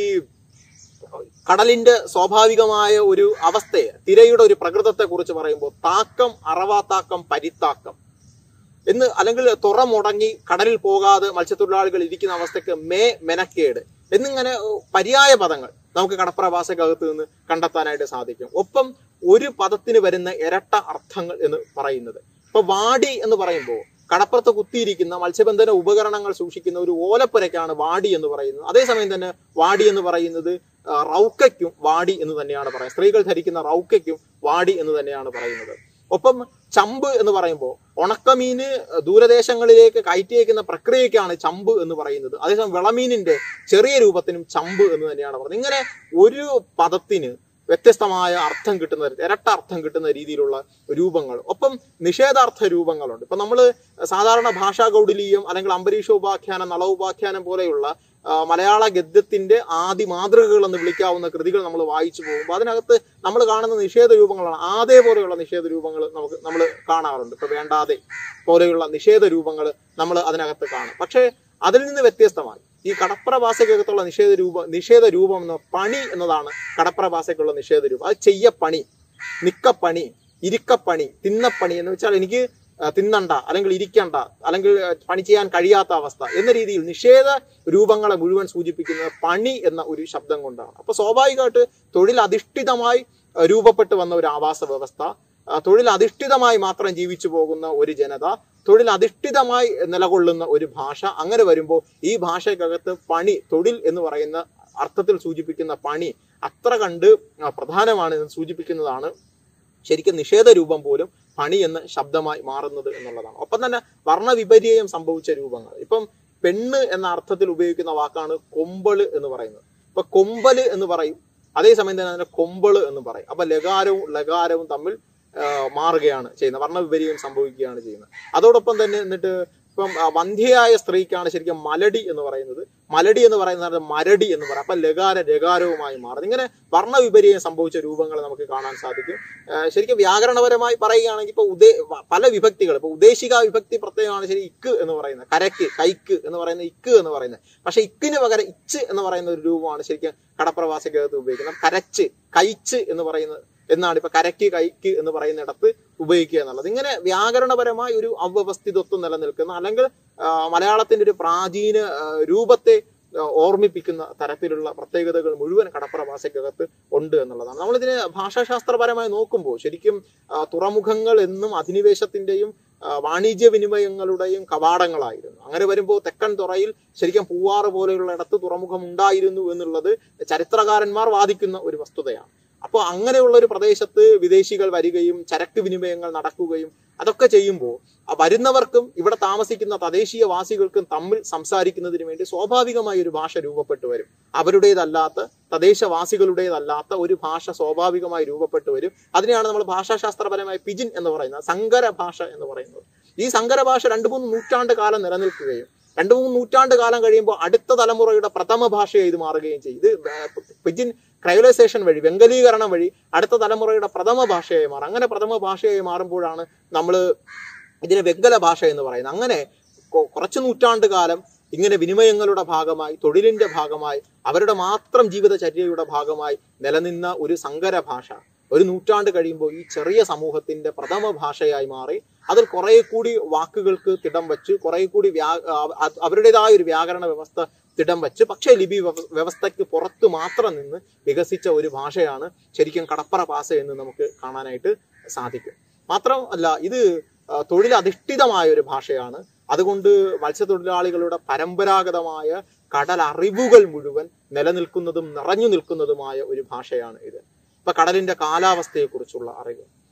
കടലിന്റെ സ്വാഭാവികമായ ഒരു അവസ്ഥയെ തിരയുടെ ഒരു പ്രകൃതത്തെ കുറിച്ച് പറയുമ്പോൾ താക്കം അറവാത്താക്കം പരിത്താക്കം എന്ന് അല്ലെങ്കിൽ തുറ മുടങ്ങി കടലിൽ പോകാതെ മത്സ്യത്തൊഴിലാളികൾ ഇരിക്കുന്ന അവസ്ഥയ്ക്ക് മേ മെനക്കേട് എന്നിങ്ങനെ ഏഹ്, പര്യായ പദങ്ങൾ നമുക്ക് കടപ്രവാസകകത്ത് നിന്ന് കണ്ടെത്താനായിട്ട് സാധിക്കും ഒപ്പം ഒരു പദത്തിന് വരുന്ന ഇരട്ട അർത്ഥങ്ങൾ എന്ന് പറയുന്നത് ഇപ്പൊ വാടി എന്ന് പറയുമ്പോൾ കടപ്പുറത്ത് കുത്തിയിരിക്കുന്ന മത്സ്യബന്ധന ഉപകരണങ്ങൾ സൂക്ഷിക്കുന്ന ഒരു ഓലപ്പുരയ്ക്കാണ് വാടി എന്ന് പറയുന്നത് അതേസമയം തന്നെ വാടി എന്ന് പറയുന്നത് ആ, റൗക്കയ്ക്കും വാടി എന്ന് തന്നെയാണ് പറയുന്നത് സ്ത്രീകൾ ധരിക്കുന്ന റൗക്കയ്ക്കും വാടി എന്ന് തന്നെയാണ് പറയുന്നത് ഒപ്പം ചമ്പ് എന്ന് പറയുമ്പോൾ ഉണക്കമീന് ദൂരദേശങ്ങളിലേക്ക് കയറ്റി അയക്കുന്ന പ്രക്രിയക്കാണ് ചമ്പ് എന്ന് പറയുന്നത് അതേസമയം വിളമീനിന്റെ ചെറിയ രൂപത്തിനും ചമ്പ് എന്ന് തന്നെയാണ് പറയുന്നത് ഇങ്ങനെ ഒരു പദത്തിന് വ്യത്യസ്തമായ അർത്ഥം കിട്ടുന്ന തരത്തിൽ, ഇരട്ട അർത്ഥം കിട്ടുന്ന രീതിയിലുള്ള രൂപങ്ങൾ ഒപ്പം നിഷേധാർത്ഥ രൂപങ്ങളുണ്ട് ഇപ്പൊ നമ്മൾ സാധാരണ ഭാഷാ കൗടിലീയം അല്ലെങ്കിൽ അംബരീഷോപാഖ്യാനം നളോപാഖ്യാനം പോലെയുള്ള ആ, മലയാള ഗദ്യത്തിന്റെ ആദി മാതൃകകൾ എന്ന് വിളിക്കാവുന്ന കൃതികൾ നമ്മൾ വായിച്ചു പോകുമ്പോൾ അതിനകത്ത് നമ്മൾ കാണുന്ന നിഷേധ രൂപങ്ങളാണ് ആദേ പോലെയുള്ള നിഷേധ രൂപങ്ങൾ നമുക്ക് നമ്മൾ കാണാറുണ്ട് ഇപ്പൊ വേണ്ടാതെ പോലെയുള്ള നിഷേധ രൂപങ്ങൾ നമ്മൾ അതിനകത്ത് കാണും പക്ഷേ അതിൽ നിന്ന് വ്യത്യസ്തമായി ഈ കടപ്രവാസികത്തുള്ള നിഷേധ രൂപ നിഷേധ രൂപം എന്ന പണി എന്നതാണ് കടപ്രവാസിക്കുള്ള നിഷേധ രൂപം അത് ചെയ്യപ്പണി നിക്കപ്പണി ഇരിക്കപ്പണി തിന്നപ്പണി എന്ന് വെച്ചാൽ എനിക്ക് ആ, തിന്നണ്ട അല്ലെങ്കിൽ ഇരിക്കണ്ട അല്ലെങ്കിൽ ആ, പണി ചെയ്യാൻ കഴിയാത്ത അവസ്ഥ എന്ന രീതിയിൽ നിഷേധ രൂപങ്ങളെ മുഴുവൻ സൂചിപ്പിക്കുന്നത് പണി എന്ന ഒരു ശബ്ദം കൊണ്ടാണ് അപ്പൊ സ്വാഭാവികമായിട്ട് തൊഴിലധിഷ്ഠിതമായി ആ, രൂപപ്പെട്ടു വന്ന ഒരു ആവാസ വ്യവസ്ഥ ആ, തൊഴിലധിഷ്ഠിതമായി മാത്രം ജീവിച്ചു പോകുന്ന ഒരു ജനത തൊഴിലധിഷ്ഠിതമായി നിലകൊള്ളുന്ന ഒരു ഭാഷ അങ്ങനെ വരുമ്പോൾ ഈ ഭാഷയ്ക്കകത്ത് പണി തൊഴിൽ എന്ന് പറയുന്ന അർത്ഥത്തിൽ സൂചിപ്പിക്കുന്ന പണി അത്ര കണ്ട് ആ, പ്രധാനമാണ് എന്ന് സൂചിപ്പിക്കുന്നതാണ് ശരിക്കും നിഷേധ രൂപം പോലും പണി എന്ന ശബ്ദമായി മാറുന്നത് എന്നുള്ളതാണ് ഒപ്പം തന്നെ വർണ്ണവിപര്യം സംഭവിച്ച രൂപങ്ങൾ ഇപ്പം പെണ്ണ് എന്ന അർത്ഥത്തിൽ ഉപയോഗിക്കുന്ന വാക്കാണ് കൊമ്പള് എന്ന് പറയുന്നത് ഇപ്പൊ കൊമ്പല് എന്ന് പറയും അതേസമയം തന്നെ അതിനെ കൊമ്പള് എന്ന് പറയും അപ്പൊ ലകാരവും ലകാരവും തമ്മിൽ ആ, മാറുകയാണ് ചെയ്യുന്നത് വർണ്ണവിപര്യം സംഭവിക്കുകയാണ് ചെയ്യുന്നത് അതോടൊപ്പം തന്നെ എന്നിട്ട് ഇപ്പം ആ, വന്ധ്യയായ സ്ത്രീക്കാണ് ശരിക്കും മലടി എന്ന് പറയുന്നത് മലടി എന്ന് പറയുന്നത് മരടി എന്ന് പറയും അപ്പൊ ലകാര ലകാരവുമായി മാറുന്നത് ഇങ്ങനെ വർണ്ണവിപര്യം സംഭവിച്ച രൂപങ്ങൾ നമുക്ക് കാണാൻ സാധിക്കും ആ, ശരിക്കും വ്യാകരണപരമായി പറയുകയാണെങ്കിൽ ഇപ്പൊ ഉദേ വ- പല വിഭക്തികൾ ഇപ്പൊ ഉദ്ദേശിക വിഭക്തി പ്രത്യേകമാണ് ശരി ഇക്ക് എന്ന് പറയുന്നത് കരക്ക് കൈക്ക് എന്ന് പറയുന്ന ഇക്ക് എന്ന് പറയുന്നത് പക്ഷെ ഇക്കിന് പകരം ഇച്ച് എന്ന് പറയുന്ന ഒരു രൂപമാണ് ശരിക്കും കടപ്രവാസിക്കകത്ത് ഉപയോഗിക്കുന്നത് കരച്ച് കൈച്ച് എന്ന് പറയുന്നത് എന്നാണ് ഇപ്പൊ കരക്ക് കൈക്ക് എന്ന് പറയുന്നിടത്ത് ഉപയോഗിക്കുക എന്നുള്ളത് ഇങ്ങനെ വ്യാകരണപരമായി ഒരു അവ്യവസ്ഥിതത്വം നിലനിൽക്കുന്ന അല്ലെങ്കിൽ ആ, മലയാളത്തിന്റെ ഒരു പ്രാചീന ആ, രൂപത്തെ ആ, ഓർമ്മിപ്പിക്കുന്ന തരത്തിലുള്ള പ്രത്യേകതകൾ മുഴുവൻ കടപ്പുറഭാഷയ്ക്കകത്ത് ഉണ്ട് എന്നുള്ളതാണ് നമ്മളിതിനെ ഭാഷാശാസ്ത്രപരമായി നോക്കുമ്പോൾ ശരിക്കും ആ, തുറമുഖങ്ങൾ എന്നും അധിനിവേശത്തിന്റെയും ആ, വാണിജ്യ വിനിമയങ്ങളുടെയും കവാടങ്ങളായിരുന്നു അങ്ങനെ വരുമ്പോൾ തെക്കൻ തുറയിൽ ശരിക്കും പൂവാറ് പോലെയുള്ള ഇടത്ത് തുറമുഖം ഉണ്ടായിരുന്നു എന്നുള്ളത് ചരിത്രകാരന്മാർ വാദിക്കുന്ന ഒരു വസ്തുതയാണ് അപ്പോൾ അങ്ങനെയുള്ള ഒരു പ്രദേശത്ത് വിദേശികൾ വരികയും ചരക്ക് വിനിമയങ്ങൾ നടക്കുകയും അതൊക്കെ ചെയ്യുമ്പോൾ ആ വരുന്നവർക്കും ഇവിടെ താമസിക്കുന്ന തദ്ദേശീയ വാസികൾക്കും തമ്മിൽ സംസാരിക്കുന്നതിന് വേണ്ടി സ്വാഭാവികമായ ഒരു ഭാഷ രൂപപ്പെട്ടു വരും അവരുടേതല്ലാത്ത തദ്ദേശവാസികളുടേതല്ലാത്ത ഒരു ഭാഷ സ്വാഭാവികമായി രൂപപ്പെട്ടു വരും അതിനെയാണ് നമ്മൾ ഭാഷാശാസ്ത്രപരമായ പിജിൻ എന്ന് പറയുന്നത് സങ്കര ഭാഷ എന്ന് പറയുന്നത് ഈ സങ്കര ഭാഷ രണ്ടു മൂന്ന് നൂറ്റാണ്ട് കാലം നിലനിൽക്കുകയും രണ്ടു മൂന്ന് നൂറ്റാണ്ട് കാലം കഴിയുമ്പോൾ അടുത്ത തലമുറയുടെ പ്രഥമ ഭാഷയായി ഇത് മാറുകയും ചെയ്യും ഇത് പിജിൻ ക്രയോലൈസേഷൻ വഴി വെങ്കലീകരണം വഴി അടുത്ത തലമുറയുടെ പ്രഥമ ഭാഷയായി മാറും അങ്ങനെ പ്രഥമ ഭാഷയായി മാറുമ്പോഴാണ് നമ്മൾ ഇതിനെ വെങ്കല ഭാഷ എന്ന് പറയുന്നത് അങ്ങനെ കൊ- കുറച്ച് നൂറ്റാണ്ട് കാലം ഇങ്ങനെ വിനിമയങ്ങളുടെ ഭാഗമായി തൊഴിലിന്റെ ഭാഗമായി അവരുടെ മാത്രം ജീവിതചര്യയുടെ ഭാഗമായി നിലനിന്ന ഒരു സങ്കര ഭാഷ ഒരു നൂറ്റാണ്ട് കഴിയുമ്പോൾ ഈ ചെറിയ സമൂഹത്തിന്റെ പ്രഥമ ഭാഷയായി മാറി അതിൽ കുറെ കൂടി വാക്കുകൾക്ക് തിടം വെച്ച് കുറെ കൂടി വ്യാ അവ- അത് അവരുടേതായ ഒരു വ്യാകരണ വ്യവസ്ഥ തിടം വെച്ച് പക്ഷേ ലിപി വ്യവ- വ്യവസ്ഥയ്ക്ക് പുറത്ത് മാത്രം നിന്ന് വികസിച്ച ഒരു ഭാഷയാണ് ശരിക്കും കടപ്പറ ഭാഷ എന്ന് നമുക്ക് കാണാനായിട്ട് സാധിക്കും മാത്രമല്ല ഇത് ആ, തൊഴിലധിഷ്ഠിതമായ ഒരു ഭാഷയാണ് അതുകൊണ്ട് മത്സ്യത്തൊഴിലാളികളുടെ പരമ്പരാഗതമായ കടൽ അറിവുകൾ മുഴുവൻ നിലനിൽക്കുന്നതും നിറഞ്ഞു നിൽക്കുന്നതുമായ ഒരു ഭാഷയാണ് ഇത് ഇപ്പൊ കടലിന്റെ കാലാവസ്ഥയെക്കുറിച്ചുള്ള അറിവ്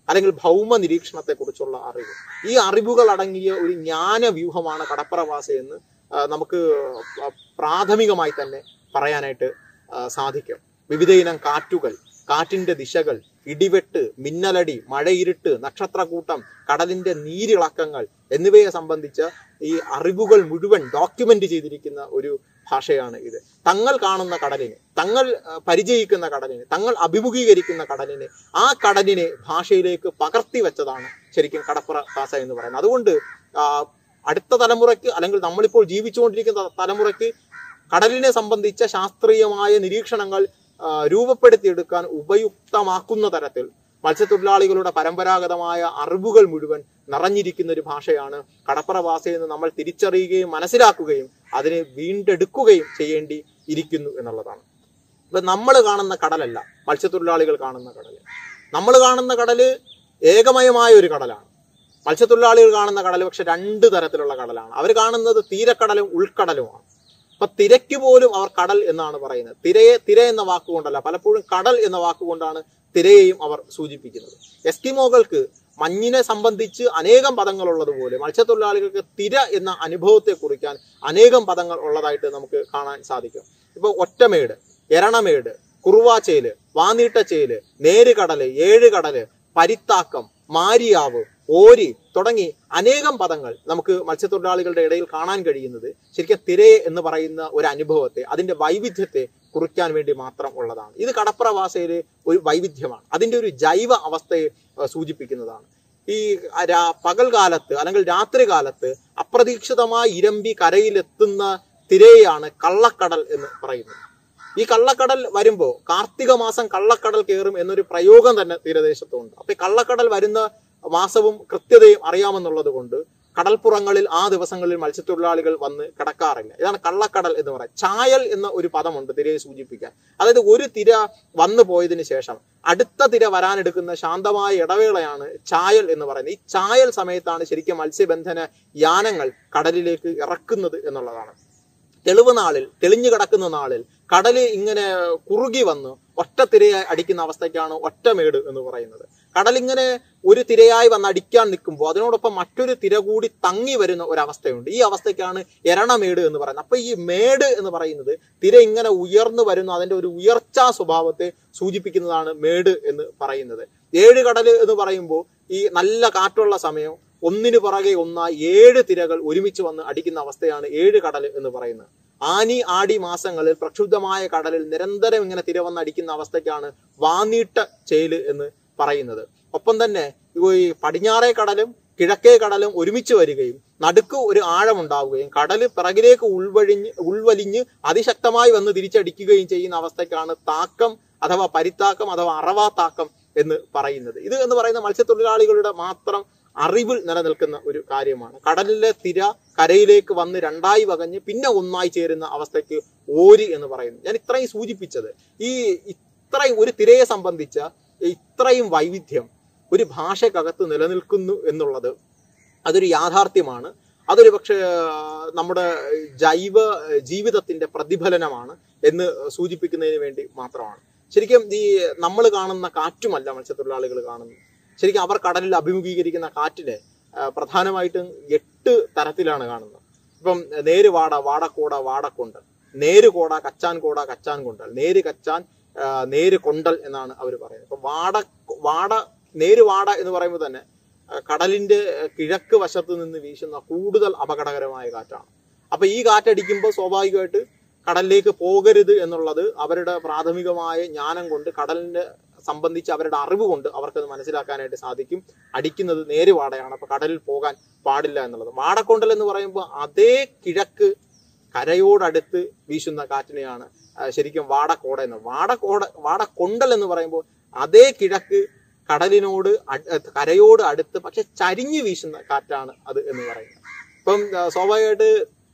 അല്ലെങ്കിൽ ഭൗമ നിരീക്ഷണത്തെ കുറിച്ചുള്ള അറിവ് ഈ അറിവുകൾ അടങ്ങിയ ഒരു ജ്ഞാന വ്യൂഹമാണ് കടപ്പുറവാസ എന്ന് ആ, നമുക്ക് ആ, പ്രാഥമികമായി തന്നെ പറയാനായിട്ട് ആ, സാധിക്കും വിവിധ ഇനം കാറ്റുകൾ കാറ്റിന്റെ ദിശകൾ ഇടിവെട്ട് മിന്നലടി മഴയിരുട്ട് നക്ഷത്രക്കൂട്ടം കടലിന്റെ നീരിളക്കങ്ങൾ എന്നിവയെ സംബന്ധിച്ച് ഈ അറിവുകൾ മുഴുവൻ ഡോക്യുമെന്റ് ചെയ്തിരിക്കുന്ന ഒരു ഭാഷയാണ് ഇത് തങ്ങൾ കാണുന്ന കടലിനെ തങ്ങൾ ആ, പരിചയിക്കുന്ന കടലിനെ തങ്ങൾ അഭിമുഖീകരിക്കുന്ന കടലിനെ ആ കടലിനെ ഭാഷയിലേക്ക് പകർത്തി വെച്ചതാണ് ശരിക്കും കടപ്പുറ ഭാഷ എന്ന് പറയുന്നത് അതുകൊണ്ട് ആ, അടുത്ത തലമുറയ്ക്ക് അല്ലെങ്കിൽ നമ്മളിപ്പോൾ ജീവിച്ചുകൊണ്ടിരിക്കുന്ന തലമുറയ്ക്ക് കടലിനെ സംബന്ധിച്ച ശാസ്ത്രീയമായ നിരീക്ഷണങ്ങൾ ആ, രൂപപ്പെടുത്തിയെടുക്കാൻ ഉപയുക്തമാക്കുന്ന തരത്തിൽ മത്സ്യത്തൊഴിലാളികളുടെ പരമ്പരാഗതമായ അറിവുകൾ മുഴുവൻ നിറഞ്ഞിരിക്കുന്ന ഒരു ഭാഷയാണ് കടപ്പുറ ഭാഷയെന്ന് നമ്മൾ തിരിച്ചറിയുകയും മനസ്സിലാക്കുകയും അതിനെ വീണ്ടെടുക്കുകയും ചെയ്യേണ്ടി ഇരിക്കുന്നു എന്നുള്ളതാണ് ഇപ്പൊ നമ്മൾ കാണുന്ന കടലല്ല മത്സ്യത്തൊഴിലാളികൾ കാണുന്ന കടല് നമ്മൾ കാണുന്ന കടല് ഏകമയമായ ഒരു കടലാണ് മത്സ്യത്തൊഴിലാളികൾ കാണുന്ന കടൽ പക്ഷെ രണ്ട് തരത്തിലുള്ള കടലാണ് അവർ കാണുന്നത് തീരക്കടലും ഉൾക്കടലുമാണ് അപ്പൊ തിരയ്ക്ക് പോലും അവർ കടൽ എന്നാണ് പറയുന്നത് തിരയെ തിര എന്ന വാക്കുകൊണ്ടല്ല പലപ്പോഴും കടൽ എന്ന വാക്കുകൊണ്ടാണ് തിരയെയും അവർ സൂചിപ്പിക്കുന്നത് എസ്കിമോകൾക്ക് മഞ്ഞിനെ സംബന്ധിച്ച് അനേകം പദങ്ങൾ ഉള്ളതുപോലെ മത്സ്യത്തൊഴിലാളികൾക്ക് തിര എന്ന അനുഭവത്തെ കുറിക്കാൻ അനേകം പദങ്ങൾ ഉള്ളതായിട്ട് നമുക്ക് കാണാൻ സാധിക്കും ഇപ്പൊ ഒറ്റമേട് എരണമേട് കുറുവാച്ചേല് വാനീട്ടച്ചേല് നേരുകടല് ഏഴുകടല് പരിത്താക്കം മാരിയാവ് ഓരി തുടങ്ങി അനേകം പദങ്ങൾ നമുക്ക് മത്സ്യത്തൊഴിലാളികളുടെ ഇടയിൽ കാണാൻ കഴിയുന്നത് ശരിക്കും തിരയെ എന്ന് പറയുന്ന ഒരു അനുഭവത്തെ അതിന്റെ വൈവിധ്യത്തെ കുറിക്കാൻ വേണ്ടി മാത്രം ഉള്ളതാണ് ഇത് കടപ്പുറ ഭാഷയിലെ ഒരു വൈവിധ്യമാണ് അതിന്റെ ഒരു ജൈവ അവസ്ഥയെ ഏഹ്, സൂചിപ്പിക്കുന്നതാണ് ഈ രാ- പകൽകാലത്ത് അല്ലെങ്കിൽ രാത്രി കാലത്ത് അപ്രതീക്ഷിതമായി ഇരമ്പി കരയിലെത്തുന്ന തിരയെയാണ് കള്ളക്കടൽ എന്ന് പറയുന്നത് ഈ കള്ളക്കടൽ വരുമ്പോ കാർത്തിക മാസം കള്ളക്കടൽ കയറും എന്നൊരു പ്രയോഗം തന്നെ തീരദേശത്തുണ്ട് അപ്പൊ ഈ കള്ളക്കടൽ വരുന്ന മാസവും കൃത്യതയും അറിയാമെന്നുള്ളത് കൊണ്ട് കടൽപ്പുറങ്ങളിൽ ആ ദിവസങ്ങളിൽ മത്സ്യത്തൊഴിലാളികൾ വന്ന് കിടക്കാറില്ല ഇതാണ് കള്ളക്കടൽ എന്ന് പറയുന്നത് ചായൽ എന്ന ഒരു പദമുണ്ട് തിരയെ സൂചിപ്പിക്കാൻ അതായത് ഒരു തിര വന്നു പോയതിന് ശേഷം അടുത്ത തിര വരാനെടുക്കുന്ന ശാന്തമായ ഇടവേളയാണ് ചായൽ എന്ന് പറയുന്നത് ഈ ചായൽ സമയത്താണ് ശരിക്കും മത്സ്യബന്ധന യാനങ്ങൾ കടലിലേക്ക് ഇറക്കുന്നത് എന്നുള്ളതാണ് തെളിവ് നാളിൽ തെളിഞ്ഞു കിടക്കുന്ന നാളിൽ കടല് ഇങ്ങനെ കുറുകി വന്ന് ഒറ്റ തിരയായി അടിക്കുന്ന അവസ്ഥയ്ക്കാണ് ഒറ്റമേട് എന്ന് പറയുന്നത് കടലിങ്ങനെ ഒരു തിരയായി വന്ന് അടിക്കാൻ നിൽക്കുമ്പോൾ അതിനോടൊപ്പം മറ്റൊരു തിര കൂടി തങ്ങി വരുന്ന ഒരു അവസ്ഥയുണ്ട് ഈ അവസ്ഥയ്ക്കാണ് എരണമേട് എന്ന് പറയുന്നത് അപ്പൊ ഈ മേട് എന്ന് പറയുന്നത് തിര ഇങ്ങനെ ഉയർന്നു വരുന്ന അതിന്റെ ഒരു ഉയർച്ചാ സ്വഭാവത്തെ സൂചിപ്പിക്കുന്നതാണ് മേട് എന്ന് പറയുന്നത് ഏഴ് കടല് എന്ന് പറയുമ്പോൾ ഈ നല്ല കാറ്റുള്ള സമയം ഒന്നിനു പുറകെ ഒന്നായി ഏഴ് തിരകൾ ഒരുമിച്ച് വന്ന് അടിക്കുന്ന അവസ്ഥയാണ് ഏഴ് കടൽ എന്ന് പറയുന്നത് ആനി ആടി മാസങ്ങളിൽ പ്രക്ഷുബ്ധമായ കടലിൽ നിരന്തരം ഇങ്ങനെ തിര വന്ന് അടിക്കുന്ന അവസ്ഥയ്ക്കാണ് വാനീട്ട ചേല് എന്ന് പറയുന്നത് ഒപ്പം തന്നെ ഈ പടിഞ്ഞാറേ കടലും കിഴക്കേ കടലും ഒരുമിച്ച് വരികയും നടുക്ക് ഒരു ആഴമുണ്ടാവുകയും കടല് പിറകിലേക്ക് ഉൾവഴിഞ്ഞ് ഉൾവലിഞ്ഞ് അതിശക്തമായി വന്ന് തിരിച്ചടിക്കുകയും ചെയ്യുന്ന അവസ്ഥയ്ക്കാണ് താക്കം അഥവാ പരിത്താക്കം അഥവാ അറവാ താക്കം എന്ന് പറയുന്നത് ഇത് എന്ന് പറയുന്ന മത്സ്യത്തൊഴിലാളികളുടെ മാത്രം അറിവിൽ നിലനിൽക്കുന്ന ഒരു കാര്യമാണ് കടലിലെ തിര കരയിലേക്ക് വന്ന് രണ്ടായി വകഞ്ഞ് പിന്നെ ഒന്നായി ചേരുന്ന അവസ്ഥയ്ക്ക് ഓരി എന്ന് പറയുന്നു ഞാൻ ഇത്രയും സൂചിപ്പിച്ചത് ഈ ഇത്രയും ഒരു തിരയെ സംബന്ധിച്ച ഇത്രയും വൈവിധ്യം ഒരു ഭാഷക്കകത്ത് നിലനിൽക്കുന്നു എന്നുള്ളത് അതൊരു യാഥാർത്ഥ്യമാണ് അതൊരു പക്ഷേ നമ്മുടെ ജൈവ ജീവിതത്തിന്റെ പ്രതിഫലനമാണ് എന്ന് സൂചിപ്പിക്കുന്നതിന് വേണ്ടി മാത്രമാണ് ശരിക്കും ഈ നമ്മൾ കാണുന്ന കാറ്റുമല്ല മത്സ്യത്തൊഴിലാളികൾ കാണുന്നത് ശരിക്കും അവർ കടലിൽ അഭിമുഖീകരിക്കുന്ന കാറ്റിനെ ആ, പ്രധാനമായിട്ടും എട്ട് തരത്തിലാണ് കാണുന്നത് ഇപ്പം നേര് വാട വാടക്കോട വാടക്കൊണ്ടൽ നേര് കോട കച്ചാൻ കോട കച്ചാൻ കൊണ്ടൽ നേര് കച്ചാൻ ആ, നേര് കൊണ്ടൽ എന്നാണ് അവർ പറയുന്നത് ഇപ്പൊ വാട വാട നേര് വാട എന്ന് പറയുമ്പോൾ തന്നെ ആ, കടലിന്റെ കിഴക്ക് വശത്ത് നിന്ന് വീശുന്ന കൂടുതൽ അപകടകരമായ കാറ്റാണ് അപ്പൊ ഈ കാറ്റടിക്കുമ്പോൾ സ്വാഭാവികമായിട്ട് കടലിലേക്ക് പോകരുത് എന്നുള്ളത് അവരുടെ പ്രാഥമികമായ ജ്ഞാനം കൊണ്ട് കടലിനെ സംബന്ധിച്ച് അവരുടെ അറിവ് കൊണ്ട് അവർക്കത് മനസ്സിലാക്കാനായിട്ട് സാധിക്കും അടിക്കുന്നത് നേര് വാടയാണ് അപ്പൊ കടലിൽ പോകാൻ പാടില്ല എന്നുള്ളത് വാടക്കൊണ്ടൽ എന്ന് പറയുമ്പോൾ അതേ കിഴക്ക് കരയോടടുത്ത് വീശുന്ന കാറ്റിനെയാണ് ആ, ശരിക്കും വാടക്കോട എന്ന് വാടക്കോട വാടക്കൊണ്ടൽ എന്ന് പറയുമ്പോൾ അതേ കിഴക്ക് കടലിനോട് അട്- ഏ, കരയോട് അടുത്ത് പക്ഷെ ചരിഞ്ഞു വീശുന്ന കാറ്റാണ് അത് എന്ന് പറയുന്നത് ഇപ്പം ആ, സ്വാഭാവികമായിട്ട്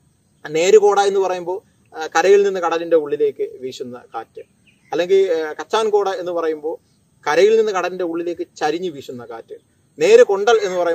നേരുകോട എന്ന് പറയുമ്പോൾ ആ, കരയിൽ നിന്ന് കടലിന്റെ ഉള്ളിലേക്ക് വീശുന്ന കാറ്റ് അല്ലെങ്കിൽ ആ, കച്ചാൻ കോട എന്ന് പറയുമ്പോൾ കരയിൽ നിന്ന് കടലിന്റെ ഉള്ളിലേക്ക് ചരിഞ്ഞു വീശുന്ന കാറ്റ് നേര് കൊണ്ടൽ എന്ന് പറയുമ്പോൾ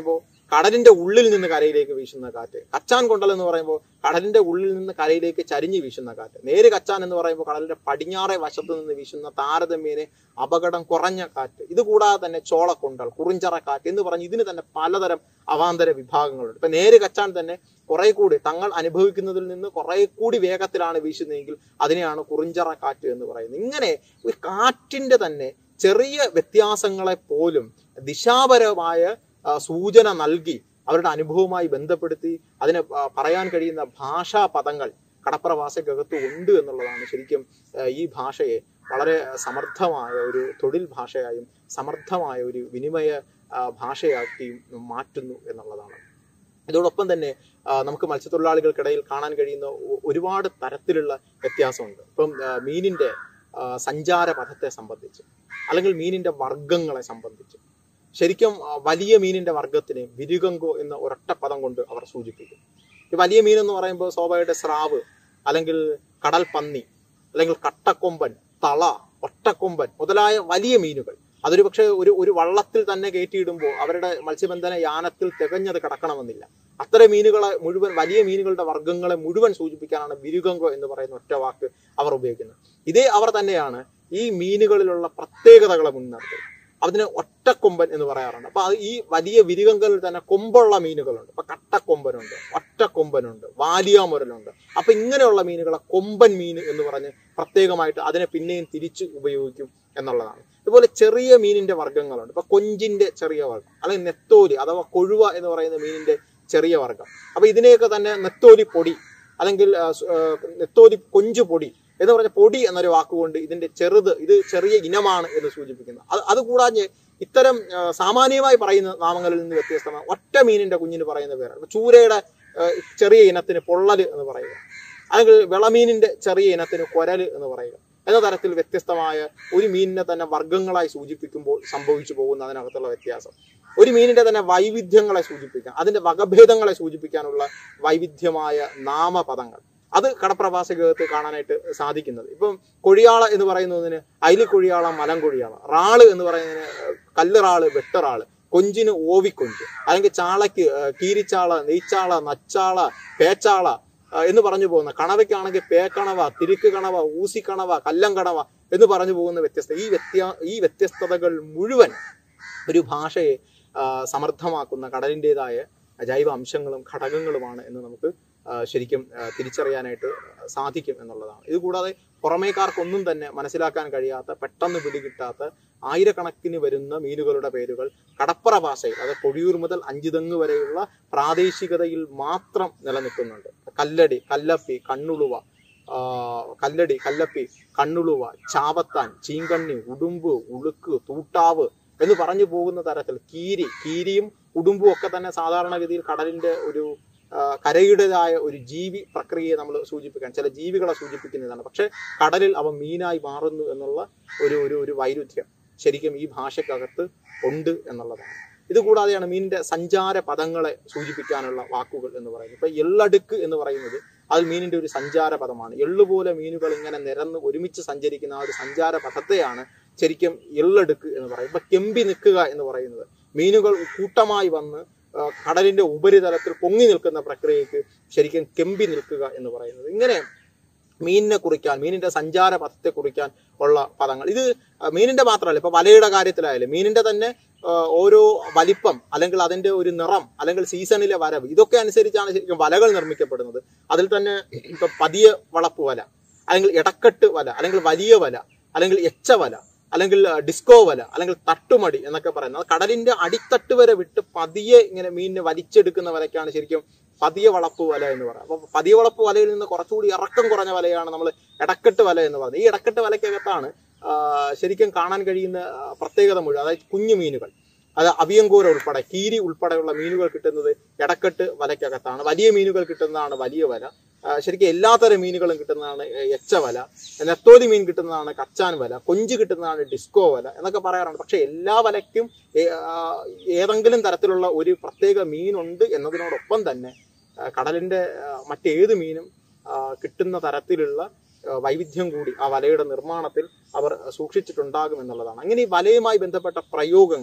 കടലിന്റെ ഉള്ളിൽ നിന്ന് കരയിലേക്ക് വീശുന്ന കാറ്റ് കച്ചാൻ കൊണ്ടൽ എന്ന് പറയുമ്പോൾ കടലിന്റെ ഉള്ളിൽ നിന്ന് കരയിലേക്ക് ചരിഞ്ഞ് വീശുന്ന കാറ്റ് നേര് കച്ചാൻ എന്ന് പറയുമ്പോൾ കടലിന്റെ പടിഞ്ഞാറേ വശത്ത് നിന്ന് വീശുന്ന താരതമ്യേന അപകടം കുറഞ്ഞ കാറ്റ് ഇത് കൂടാതെ തന്നെ ചോളക്കൊണ്ടൽ കുറിഞ്ചറ കാറ്റ് എന്ന് പറഞ്ഞ് ഇതിന് തന്നെ പലതരം അവാന്തര വിഭാഗങ്ങളുണ്ട് ഇപ്പൊ നേര് കച്ചാൻ തന്നെ കുറെ കൂടി തങ്ങൾ അനുഭവിക്കുന്നതിൽ നിന്ന് കുറെ കൂടി വേഗത്തിലാണ് വീശുന്നതെങ്കിൽ അതിനെയാണ് കുറിഞ്ചറ കാറ്റ് എന്ന് പറയുന്നത് ഇങ്ങനെ ഒരു കാറ്റിന്റെ തന്നെ ചെറിയ വ്യത്യാസങ്ങളെ പോലും ദിശാപരമായ ആ, സൂചന നൽകി അവരുടെ അനുഭവവുമായി ബന്ധപ്പെടുത്തി അതിനെ ആ, പറയാൻ കഴിയുന്ന ഭാഷാ പദങ്ങൾ കടപ്രവാസിക്കകത്ത് ഉണ്ട് എന്നുള്ളതാണ് ശരിക്കും ആ, ഈ ഭാഷയെ വളരെ സമർത്ഥമായ ഒരു തൊഴിൽ ഭാഷയായും സമർത്ഥമായ ഒരു വിനിമയ ആ, ഭാഷയാക്കിയും മാറ്റുന്നു എന്നുള്ളതാണ് ഇതോടൊപ്പം തന്നെ ആ, നമുക്ക് മത്സ്യത്തൊഴിലാളികൾക്കിടയിൽ കാണാൻ കഴിയുന്ന ഒ- ഒരുപാട് തരത്തിലുള്ള വ്യത്യാസമുണ്ട് ഇപ്പം ആ, മീനിന്റെ ആ, സഞ്ചാര പഥത്തെ സംബന്ധിച്ച് അല്ലെങ്കിൽ മീനിന്റെ വർഗങ്ങളെ സംബന്ധിച്ച് ശരിക്കും ആ, വലിയ മീനിന്റെ വർഗത്തിനെ വിരുകങ്കോ എന്ന ഒരൊറ്റ പദം കൊണ്ട് അവർ സൂചിപ്പിക്കും ഈ വലിയ മീൻ എന്ന് പറയുമ്പോൾ സ്വാഭാവികമായിട്ട് സ്രാവ് അല്ലെങ്കിൽ കടൽ പന്നി അല്ലെങ്കിൽ കട്ടക്കൊമ്പൻ തള ഒട്ടക്കൊമ്പൻ മുതലായ വലിയ മീനുകൾ അതൊരു പക്ഷേ ഒരു ഒരു വള്ളത്തിൽ തന്നെ കയറ്റിയിടുമ്പോൾ അവരുടെ മത്സ്യബന്ധന യാനത്തിൽ തികഞ്ഞത് കിടക്കണമെന്നില്ല അത്തരം മീനുകളെ മുഴുവൻ വലിയ മീനുകളുടെ വർഗ്ഗങ്ങളെ മുഴുവൻ സൂചിപ്പിക്കാനാണ് വിരുകങ്കോ എന്ന് പറയുന്ന ഒറ്റ വാക്ക് അവർ ഉപയോഗിക്കുന്നത് ഇതേ അവർ തന്നെയാണ് ഈ മീനുകളിലുള്ള പ്രത്യേകതകളെ മുൻനിർത്തി അതിന് ഒറ്റക്കൊമ്പൻ എന്ന് പറയാറുണ്ട് അപ്പൊ അത് ഈ വലിയ വിരികങ്കലിൽ തന്നെ കൊമ്പുള്ള മീനുകളുണ്ട് അപ്പൊ കട്ടക്കൊമ്പനുണ്ട് ഒറ്റക്കൊമ്പനുണ്ട് വാലിയാമുരലുണ്ട് അപ്പൊ ഇങ്ങനെയുള്ള മീനുകളെ കൊമ്പൻ മീൻ എന്ന് പറഞ്ഞ് പ്രത്യേകമായിട്ട് അതിനെ പിന്നെയും തിരിച്ച് ഉപയോഗിക്കും എന്നുള്ളതാണ് ഇതുപോലെ ചെറിയ മീനിന്റെ വർഗ്ഗങ്ങളുണ്ട് ഇപ്പൊ കൊഞ്ചിന്റെ ചെറിയ വർഗ്ഗം അല്ലെങ്കിൽ നെത്തോലി അഥവാ കൊഴുവ എന്ന് പറയുന്ന മീനിന്റെ ചെറിയ വർഗ്ഗം അപ്പൊ ഇതിനെയൊക്കെ തന്നെ നെത്തോലി പൊടി അല്ലെങ്കിൽ ആ, സ്- ആ, നെത്തോലി കൊഞ്ചു പൊടി എന്ന് പറഞ്ഞ പൊടി എന്നൊരു വാക്കുകൊണ്ട് ഇതിന്റെ ചെറുത് ഇത് ചെറിയ ഇനമാണ് എന്ന് സൂചിപ്പിക്കുന്നു അത് അതുകൂടാതെ ഇത്തരം ആ, സാമാന്യമായി പറയുന്ന നാമങ്ങളിൽ നിന്ന് വ്യത്യസ്തമായി ഒറ്റ മീനിന്റെ കുഞ്ഞിന് പറയുന്ന പേരാണ് ഇപ്പൊ ചൂരയുടെ ആ, ചെറിയ ഇനത്തിന് പൊള്ളല് എന്ന് പറയുക അല്ലെങ്കിൽ വിളമീനിന്റെ ചെറിയ ഇനത്തിന് കൊരല് എന്ന് പറയുക എന്ന തരത്തിൽ വ്യത്യസ്തമായ ഒരു മീനിനെ തന്നെ വർഗ്ഗങ്ങളായി സൂചിപ്പിക്കുമ്പോൾ സംഭവിച്ചു പോകുന്ന അതിനകത്തുള്ള വ്യത്യാസം ഒരു മീനിന്റെ തന്നെ വൈവിധ്യങ്ങളെ സൂചിപ്പിക്കാൻ അതിന്റെ വകഭേദങ്ങളെ സൂചിപ്പിക്കാനുള്ള വൈവിധ്യമായ നാമപദങ്ങൾ അത് കടപ്രവാസികത്ത് കാണാനായിട്ട് സാധിക്കുന്നത് ഇപ്പം കൊഴിയാള എന്ന് പറയുന്നതിന് അയിലി കൊഴിയാള മലം കൊഴിയാള റാള് എന്ന് പറയുന്നതിന് കല്ലുറാള് വെട്ടറാള് കൊഞ്ചിന് ഓവിക്കൊഞ്ച് അല്ലെങ്കിൽ ചാളയ്ക്ക് ഏഹ്, കീരിച്ചാള നെയ്ച്ചാള നച്ചാള പേച്ചാള ആ, എന്ന് പറഞ്ഞു പോകുന്ന കണവയ്ക്കാണെങ്കിൽ പേക്കണവ തിരുക്ക് കണവ ഊസിക്കണവ കല്ലം കണവ എന്ന് പറഞ്ഞു പോകുന്ന വ്യത്യസ്ത ഈ വ്യത്യാ ഈ വ്യത്യസ്തതകൾ മുഴുവൻ ഒരു ഭാഷയെ ആ, സമർത്ഥമാക്കുന്ന കടലിൻ്റെതായ ജൈവ അംശങ്ങളും ഘടകങ്ങളുമാണ് എന്ന് നമുക്ക് ആ, ശരിക്കും ആ, തിരിച്ചറിയാനായിട്ട് സാധിക്കും എന്നുള്ളതാണ് ഇത് കൂടാതെ പുറമേക്കാർക്കൊന്നും തന്നെ മനസ്സിലാക്കാൻ കഴിയാത്ത പെട്ടെന്ന് പിടികിട്ടാത്ത ആയിരക്കണക്കിന് വരുന്ന മീനുകളുടെ പേരുകൾ കടപ്പുറ ഭാഷയിൽ അതായത് പൊഴിയൂർ മുതൽ അഞ്ചുതെങ്ങ് വരെയുള്ള പ്രാദേശികതയിൽ മാത്രം നിലനിൽക്കുന്നുണ്ട് കല്ലടി കല്ലപ്പി കണ്ണുളുവ ആ, കല്ലടി കല്ലപ്പി കണ്ണുളുവ ചാവത്താൻ ചീങ്കണ്ണി ഉടുമ്പ് ഉളുക്ക് തൂട്ടാവ് എന്ന് പറഞ്ഞു പോകുന്ന തരത്തിൽ കീരി കീരിയും ഉടുമ്പും ഒക്കെ തന്നെ സാധാരണഗതിയിൽ കടലിന്റെ ഒരു ആ, കരയുടേതായ ഒരു ജീവി പ്രക്രിയയെ നമ്മൾ സൂചിപ്പിക്കാൻ ചില ജീവികളെ സൂചിപ്പിക്കുന്നതാണ് പക്ഷെ കടലിൽ അവ മീനായി മാറുന്നു എന്നുള്ള ഒരു ഒരു ഒരു വൈരുദ്ധ്യം ശരിക്കും ഈ ഭാഷയ്ക്കകത്ത് ഉണ്ട് എന്നുള്ളതാണ് ഇത് കൂടാതെയാണ് മീനിന്റെ സഞ്ചാര പദങ്ങളെ സൂചിപ്പിക്കാനുള്ള വാക്കുകൾ എന്ന് പറയുന്നത് ഇപ്പൊ എള്ളടുക്ക് എന്ന് പറയുന്നത് അത് മീനിന്റെ ഒരു സഞ്ചാര പദമാണ് എള്ളുപോലെ മീനുകൾ ഇങ്ങനെ നിരന്ന് ഒരുമിച്ച് സഞ്ചരിക്കുന്ന ആ ഒരു സഞ്ചാര പദത്തെയാണ് ശരിക്കും എള്ളടുക്ക് എന്ന് പറയുന്നത് ഇപ്പൊ കെമ്പി നിൽക്കുക എന്ന് പറയുന്നത് മീനുകൾ കൂട്ടമായി വന്ന് ആ, കടലിന്റെ ഉപരിതലത്തിൽ പൊങ്ങി നിൽക്കുന്ന പ്രക്രിയക്ക് ശരിക്കും കെമ്പി നിൽക്കുക എന്ന് പറയുന്നത് ഇങ്ങനെ മീനിനെ കുറിക്കാൻ മീനിന്റെ സഞ്ചാര പഥത്തെ കുറിക്കാൻ ഉള്ള പദങ്ങൾ ഇത് ആ, മീനിന്റെ മാത്രമല്ല ഇപ്പൊ വലയുടെ കാര്യത്തിലായാലും മീനിന്റെ തന്നെ ആ, ഓരോ വലിപ്പം അല്ലെങ്കിൽ അതിന്റെ ഒരു നിറം അല്ലെങ്കിൽ സീസണിലെ വരവ് ഇതൊക്കെ അനുസരിച്ചാണ് ശരിക്കും വലകൾ നിർമ്മിക്കപ്പെടുന്നത് അതിൽ തന്നെ ഇപ്പൊ പതിയ വളപ്പ് വല അല്ലെങ്കിൽ ഇടക്കെട്ട് വല അല്ലെങ്കിൽ വലിയ വല അല്ലെങ്കിൽ എച്ച വല അല്ലെങ്കിൽ ആ, ഡിസ്കോ വല അല്ലെങ്കിൽ തട്ടുമടി എന്നൊക്കെ പറയുന്നത് അത് കടലിന്റെ അടിത്തട്ട് വരെ വിട്ട് പതിയെ ഇങ്ങനെ മീനിനെ വലിച്ചെടുക്കുന്ന വലയ്ക്കാണ് ശരിക്കും പതിയ വളപ്പ് വല എന്ന് പറയുന്നത് അപ്പൊ പതിയ വളപ്പ് വലയിൽ നിന്ന് കുറച്ചുകൂടി ഇറക്കം കുറഞ്ഞ വലയാണ് നമ്മൾ ഇടക്കെട്ട് വല എന്ന് പറയുന്നത് ഈ ഇടക്കെട്ട് വലയ്ക്കകത്താണ് ആ, ശരിക്കും കാണാൻ കഴിയുന്ന ആ, പ്രത്യേകത മുഴുവൻ അതായത് കുഞ്ഞു മീനുകൾ അത് അവിയങ്കോര ഉൾപ്പെടെ കീരി ഉൾപ്പെടെയുള്ള മീനുകൾ കിട്ടുന്നത് ഇടക്കെട്ട് വലയ്ക്കകത്താണ് വലിയ മീനുകൾ കിട്ടുന്നതാണ് വലിയ വല ആ, ശരിക്കും എല്ലാത്തരം മീനുകളും കിട്ടുന്നതാണ് എച്ച വല നെത്തോലി മീൻ കിട്ടുന്നതാണ് കച്ചാൻ വല കൊഞ്ച് കിട്ടുന്നതാണ് ഡിസ്കോ വല എന്നൊക്കെ പറയാറുണ്ട് പക്ഷെ എല്ലാ വലയ്ക്കും ഏ- ആ, ഏതെങ്കിലും തരത്തിലുള്ള ഒരു പ്രത്യേക മീനുണ്ട് എന്നതിനോടൊപ്പം തന്നെ ആ, കടലിന്റെ ആ, മറ്റേത് മീനും ആ, കിട്ടുന്ന തരത്തിലുള്ള ആ, വൈവിധ്യം കൂടി ആ വലയുടെ നിർമ്മാണത്തിൽ അവർ സൂക്ഷിച്ചിട്ടുണ്ടാകും എന്നുള്ളതാണ് അങ്ങനെ ഈ വലയുമായി ബന്ധപ്പെട്ട പ്രയോഗങ്ങൾ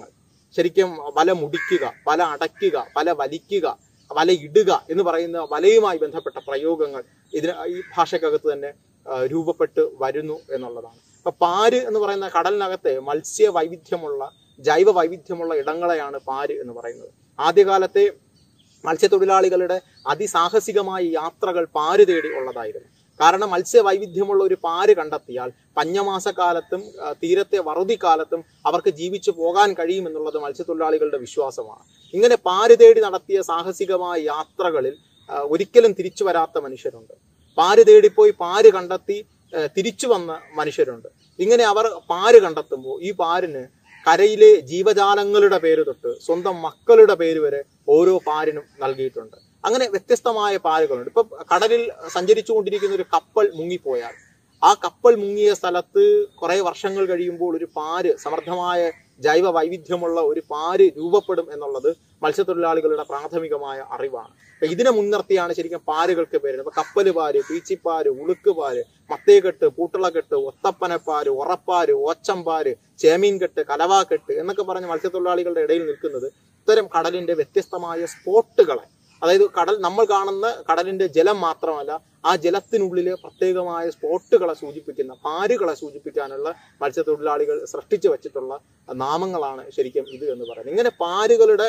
ശരിക്കും വല മുടിക്കുക വല അടയ്ക്കുക വല വലിക്കുക വല ഇടുക എന്ന് പറയുന്ന വലയുമായി ബന്ധപ്പെട്ട പ്രയോഗങ്ങൾ ഇതിന് ഈ ഭാഷയ്ക്കകത്ത് തന്നെ ആ, രൂപപ്പെട്ട് വരുന്നു എന്നുള്ളതാണ് അപ്പൊ പാര് എന്ന് പറയുന്ന കടലിനകത്തെ മത്സ്യ വൈവിധ്യമുള്ള ജൈവ വൈവിധ്യമുള്ള ഇടങ്ങളെയാണ് പാര് എന്ന് പറയുന്നത് ആദ്യകാലത്തെ മത്സ്യത്തൊഴിലാളികളുടെ അതിസാഹസികമായ യാത്രകൾ പാര് തേടി ഉള്ളതായിരുന്നു കാരണം മത്സ്യ വൈവിധ്യമുള്ള ഒരു പാര് കണ്ടെത്തിയാൽ പഞ്ഞമാസക്കാലത്തും ആ, തീരത്തെ വറുതിക്കാലത്തും അവർക്ക് ജീവിച്ചു പോകാൻ കഴിയുമെന്നുള്ളത് മത്സ്യത്തൊഴിലാളികളുടെ വിശ്വാസമാണ് ഇങ്ങനെ പാര് തേടി നടത്തിയ സാഹസികമായ യാത്രകളിൽ ആ, ഒരിക്കലും തിരിച്ചു വരാത്ത മനുഷ്യരുണ്ട് പാര് തേടിപ്പോയി പാര് കണ്ടെത്തി ആ, തിരിച്ചു വന്ന മനുഷ്യരുണ്ട് ഇങ്ങനെ അവർ പാര് കണ്ടെത്തുമ്പോൾ ഈ പാരിന് കരയിലെ ജീവജാലങ്ങളുടെ പേര് തൊട്ട് സ്വന്തം മക്കളുടെ പേര് വരെ ഓരോ പാരിനും നൽകിയിട്ടുണ്ട് അങ്ങനെ വ്യത്യസ്തമായ പാലുകളുണ്ട് ഇപ്പൊ കടലിൽ സഞ്ചരിച്ചുകൊണ്ടിരിക്കുന്ന ഒരു കപ്പൽ മുങ്ങിപ്പോയാൽ ആ കപ്പൽ മുങ്ങിയ സ്ഥലത്ത് കുറെ വർഷങ്ങൾ കഴിയുമ്പോൾ ഒരു പാര് സമർത്ഥമായ ജൈവ വൈവിധ്യമുള്ള ഒരു പാര് രൂപപ്പെടും എന്നുള്ളത് മത്സ്യത്തൊഴിലാളികളുടെ പ്രാഥമികമായ അറിവാണ് അപ്പൊ ഇതിനെ മുൻനിർത്തിയാണ് ശരിക്കും പാരുകൾക്ക് പേര് ഇപ്പൊ കപ്പല് പാര് പീച്ചിപ്പാര് ഉളുക്ക് പാര് മത്തേകെട്ട് പൂട്ടളക്കെട്ട് ഒത്തപ്പനപ്പാര് ഉറപ്പാര് ഓച്ചമ്പാര് ചേമീൻകെട്ട് കലവാക്കെട്ട് എന്നൊക്കെ പറഞ്ഞ് മത്സ്യത്തൊഴിലാളികളുടെ ഇടയിൽ നിൽക്കുന്നത് ഇത്തരം കടലിന്റെ വ്യത്യസ്തമായ സ്പോട്ടുകളെ അതായത് കടൽ നമ്മൾ കാണുന്ന കടലിന്റെ ജലം മാത്രമല്ല ആ ജലത്തിനുള്ളിലെ പ്രത്യേകമായ സ്പോട്ടുകളെ സൂചിപ്പിക്കുന്ന പാരുകളെ സൂചിപ്പിക്കാനുള്ള മത്സ്യത്തൊഴിലാളികൾ സൃഷ്ടിച്ചു വെച്ചിട്ടുള്ള നാമങ്ങളാണ് ശരിക്കും ഇത് എന്ന് പറയുന്നത് ഇങ്ങനെ പാരുകളുടെ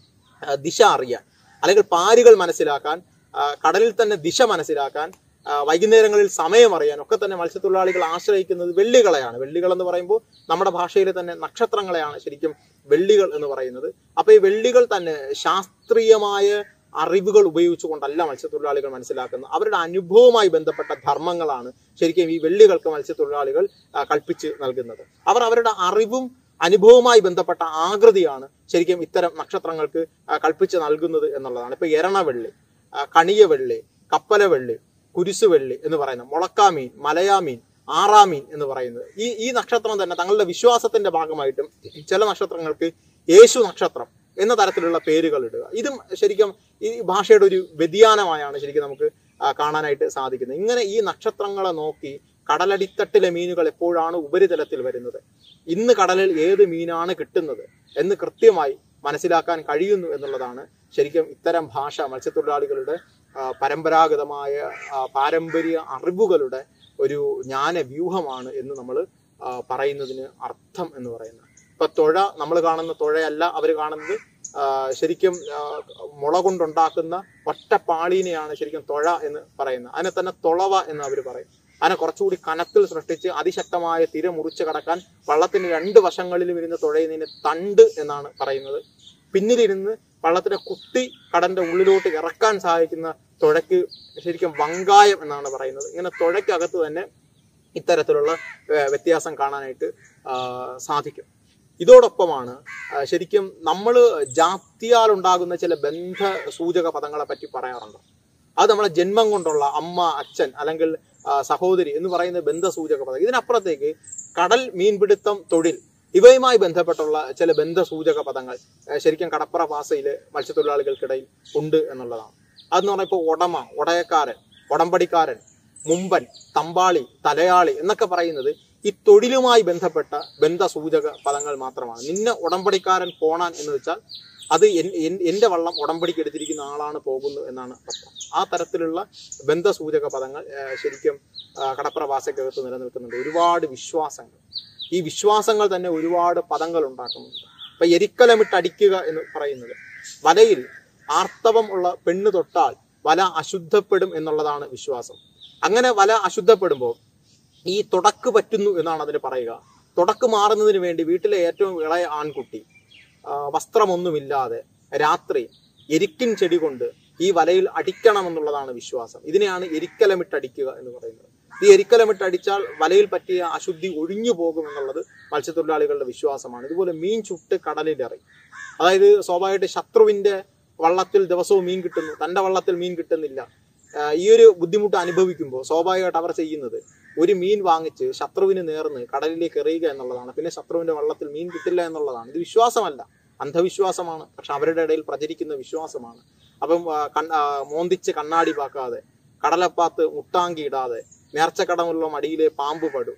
ആ, ദിശ അറിയാൻ അല്ലെങ്കിൽ പാരുകൾ മനസ്സിലാക്കാൻ ആ, കടലിൽ തന്നെ ദിശ മനസ്സിലാക്കാൻ ആ, വൈകുന്നേരങ്ങളിൽ സമയം അറിയാൻ ഒക്കെ തന്നെ മത്സ്യത്തൊഴിലാളികൾ ആശ്രയിക്കുന്നത് വെള്ളികളെയാണ് വെള്ളികൾ എന്ന് പറയുമ്പോൾ നമ്മുടെ ഭാഷയിൽ തന്നെ നക്ഷത്രങ്ങളെയാണ് ശരിക്കും വെള്ളികൾ എന്ന് പറയുന്നത് അപ്പൊ ഈ വെള്ളികൾ തന്നെ ശാസ്ത്രീയമായ അറിവുകൾ ഉപയോഗിച്ചുകൊണ്ടല്ല മത്സ്യത്തൊഴിലാളികൾ മനസ്സിലാക്കുന്നത് അവരുടെ അനുഭവവുമായി ബന്ധപ്പെട്ട ധർമ്മങ്ങളാണ് ശരിക്കും ഈ വെള്ളികൾക്ക് മത്സ്യത്തൊഴിലാളികൾ ആ, കൽപ്പിച്ച് നൽകുന്നത് അവർ അവരുടെ അറിവും അനുഭവവുമായി ബന്ധപ്പെട്ട ആകൃതിയാണ് ശരിക്കും ഇത്തരം നക്ഷത്രങ്ങൾക്ക് ആ, കൽപ്പിച്ച് നൽകുന്നത് എന്നുള്ളതാണ് ഇപ്പൊ എരണവെള്ളി ആ, കണിയവെള്ളി കപ്പലവെള്ളി കുരിശുവെള്ളി എന്ന് പറയുന്ന മുളക്കാമീൻ മലയാമീൻ ആറാമീൻ എന്ന് പറയുന്നത് ഈ ഈ നക്ഷത്രം തന്നെ തങ്ങളുടെ വിശ്വാസത്തിന്റെ ഭാഗമായിട്ടും ചില നക്ഷത്രങ്ങൾക്ക് യേശു നക്ഷത്രം എന്ന തരത്തിലുള്ള പേരുകൾ ഇടുക ഇതും ശരിക്കും ഈ ഭാഷയുടെ ഒരു വ്യതിയാനമായാണ് ശരിക്കും നമുക്ക് ആ, കാണാനായിട്ട് സാധിക്കുന്നത് ഇങ്ങനെ ഈ നക്ഷത്രങ്ങളെ നോക്കി കടലടിത്തട്ടിലെ മീനുകൾ എപ്പോഴാണ് ഉപരിതലത്തിൽ വരുന്നത് ഇന്ന് കടലിൽ ഏത് മീനാണ് കിട്ടുന്നത് എന്ന് കൃത്യമായി മനസ്സിലാക്കാൻ കഴിയുന്നു എന്നുള്ളതാണ് ശരിക്കും ഇത്തരം ഭാഷ മത്സ്യത്തൊഴിലാളികളുടെ ആ, പരമ്പരാഗതമായ ആ, പാരമ്പര്യ അറിവുകളുടെ ഒരു ജ്ഞാന വ്യൂഹമാണ് എന്ന് നമ്മൾ പറയുന്നതിന് അർത്ഥം എന്ന് പറയുന്നത് ഇപ്പൊ തുഴ നമ്മൾ കാണുന്ന തുഴയല്ല അവർ കാണുന്നത് ആ, ശരിക്കും ആ, മുള കൊണ്ടുണ്ടാക്കുന്ന ഒറ്റപ്പാളീനെയാണ് ശരിക്കും തുഴ എന്ന് പറയുന്നത് അതിനെ തന്നെ തുളവ എന്ന് അവർ പറയും അതിനെ കുറച്ചുകൂടി കനത്തിൽ സൃഷ്ടിച്ച് അതിശക്തമായ തിര മുറിച്ച് കടക്കാൻ വള്ളത്തിന്റെ രണ്ട് വശങ്ങളിലും ഇരുന്ന് തുഴയുന്നതിന് തണ്ട് എന്നാണ് പറയുന്നത് പിന്നിലിരുന്ന് വള്ളത്തിന്റെ കുത്തി കടന്റെ ഉള്ളിലോട്ട് ഇറക്കാൻ സഹായിക്കുന്ന തുഴയ്ക്ക് ശരിക്കും വങ്കായം എന്നാണ് പറയുന്നത് ഇങ്ങനെ തുഴയ്ക്കകത്ത് തന്നെ ഇത്തരത്തിലുള്ള ഏഹ്, വ്യത്യാസം കാണാനായിട്ട് ആ, സാധിക്കും ഇതോടൊപ്പമാണ് ആ, ശരിക്കും നമ്മൾ ജാതിയാൽ ഉണ്ടാകുന്ന ചില ബന്ധ സൂചക പദങ്ങളെ പറ്റി പറയാറുണ്ട് അത് നമ്മളെ ജന്മം കൊണ്ടുള്ള അമ്മ അച്ഛൻ അല്ലെങ്കിൽ ആ, സഹോദരി എന്ന് പറയുന്ന ബന്ധസൂചക പദം ഇതിനപ്പുറത്തേക്ക് കടൽ മീൻപിടുത്തം തൊഴിൽ ഇവയുമായി ബന്ധപ്പെട്ടുള്ള ചില ബന്ധസൂചക പദങ്ങൾ ആ, ശരിക്കും കടപ്പുറ ഭാഷയിൽ മത്സ്യത്തൊഴിലാളികൾക്കിടയിൽ ഉണ്ട് എന്നുള്ളതാണ് അതെന്ന് പറഞ്ഞാൽ ഇപ്പോൾ ഉടമ ഉടയക്കാരൻ ഉടമ്പടിക്കാരൻ മുമ്പൻ തമ്പാളി തലയാളി എന്നൊക്കെ പറയുന്നത് ഈ തൊഴിലുമായി ബന്ധപ്പെട്ട ബന്ധസൂചക പദങ്ങൾ മാത്രമാണ് നിന്നെ ഉടമ്പടിക്കാരൻ പോണാൻ എന്ന് വെച്ചാൽ അത് എൻ- എൻ- എന്റെ വള്ളം ഉടമ്പടിക്ക് എടുത്തിരിക്കുന്ന ആളാണ് പോകുന്നു എന്നാണ് അർത്ഥം ആ തരത്തിലുള്ള ബന്ധസൂചക പദങ്ങൾ ആ, ശരിക്കും ആ, കടപ്പുറ ഭാഷയ്ക്കകത്ത് നിലനിൽക്കുന്നുണ്ട് ഒരുപാട് വിശ്വാസങ്ങൾ ഈ വിശ്വാസങ്ങൾ തന്നെ ഒരുപാട് പദങ്ങൾ ഉണ്ടാക്കുന്നുണ്ട് ഇപ്പൊ എരിക്കലമിട്ടടിക്കുക എന്ന് പറയുന്നത് വലയിൽ ആർത്തവം ഉള്ള പെണ്ണ് തൊട്ടാൽ വല അശുദ്ധപ്പെടും എന്നുള്ളതാണ് വിശ്വാസം അങ്ങനെ വല അശുദ്ധപ്പെടുമ്പോൾ ഈ തുടക്ക് പറ്റുന്നു എന്നാണ് അതിന് പറയുക തുടക്ക് മാറുന്നതിന് വേണ്ടി വീട്ടിലെ ഏറ്റവും ഇളയ ആൺകുട്ടി ആ, വസ്ത്രമൊന്നുമില്ലാതെ രാത്രി എരിക്കിൻ ചെടി കൊണ്ട് ഈ വലയിൽ അടിക്കണമെന്നുള്ളതാണ് വിശ്വാസം ഇതിനെയാണ് എരിക്കലമിട്ടടിക്കുക എന്ന് പറയുന്നത് ഈ എരിക്കലമിട്ടടിച്ചാൽ വലയിൽ പറ്റിയ അശുദ്ധി ഒഴിഞ്ഞു പോകും എന്നുള്ളത് മത്സ്യത്തൊഴിലാളികളുടെ വിശ്വാസമാണ് ഇതുപോലെ മീൻ ചുട്ട് കടലിലെറി അതായത് സ്വാഭാവികമായിട്ട് ശത്രുവിന്റെ വള്ളത്തിൽ ദിവസവും മീൻ കിട്ടുന്നു തന്റെ വള്ളത്തിൽ മീൻ കിട്ടുന്നില്ല ആ, ഈ ഒരു ബുദ്ധിമുട്ട് അനുഭവിക്കുമ്പോൾ സ്വാഭാവികമായിട്ട് അവർ ചെയ്യുന്നത് ഒരു മീൻ വാങ്ങിച്ച് ശത്രുവിന് നേർന്ന് കടലിലേക്ക് എറിയുക എന്നുള്ളതാണ് പിന്നെ ശത്രുവിന്റെ വള്ളത്തിൽ മീൻ കിട്ടില്ല എന്നുള്ളതാണ് ഇത് വിശ്വാസമല്ല അന്ധവിശ്വാസമാണ് പക്ഷെ അവരുടെ ഇടയിൽ പ്രചരിക്കുന്ന വിശ്വാസമാണ് അപ്പം ആ, കൺ- ആ, മോന്തിച്ച് കണ്ണാടി പാക്കാതെ കടലപ്പാത്ത് മുട്ടാങ്കി ഇടാതെ നേർച്ചക്കടമുള്ള മടിയിലെ പാമ്പ് പടു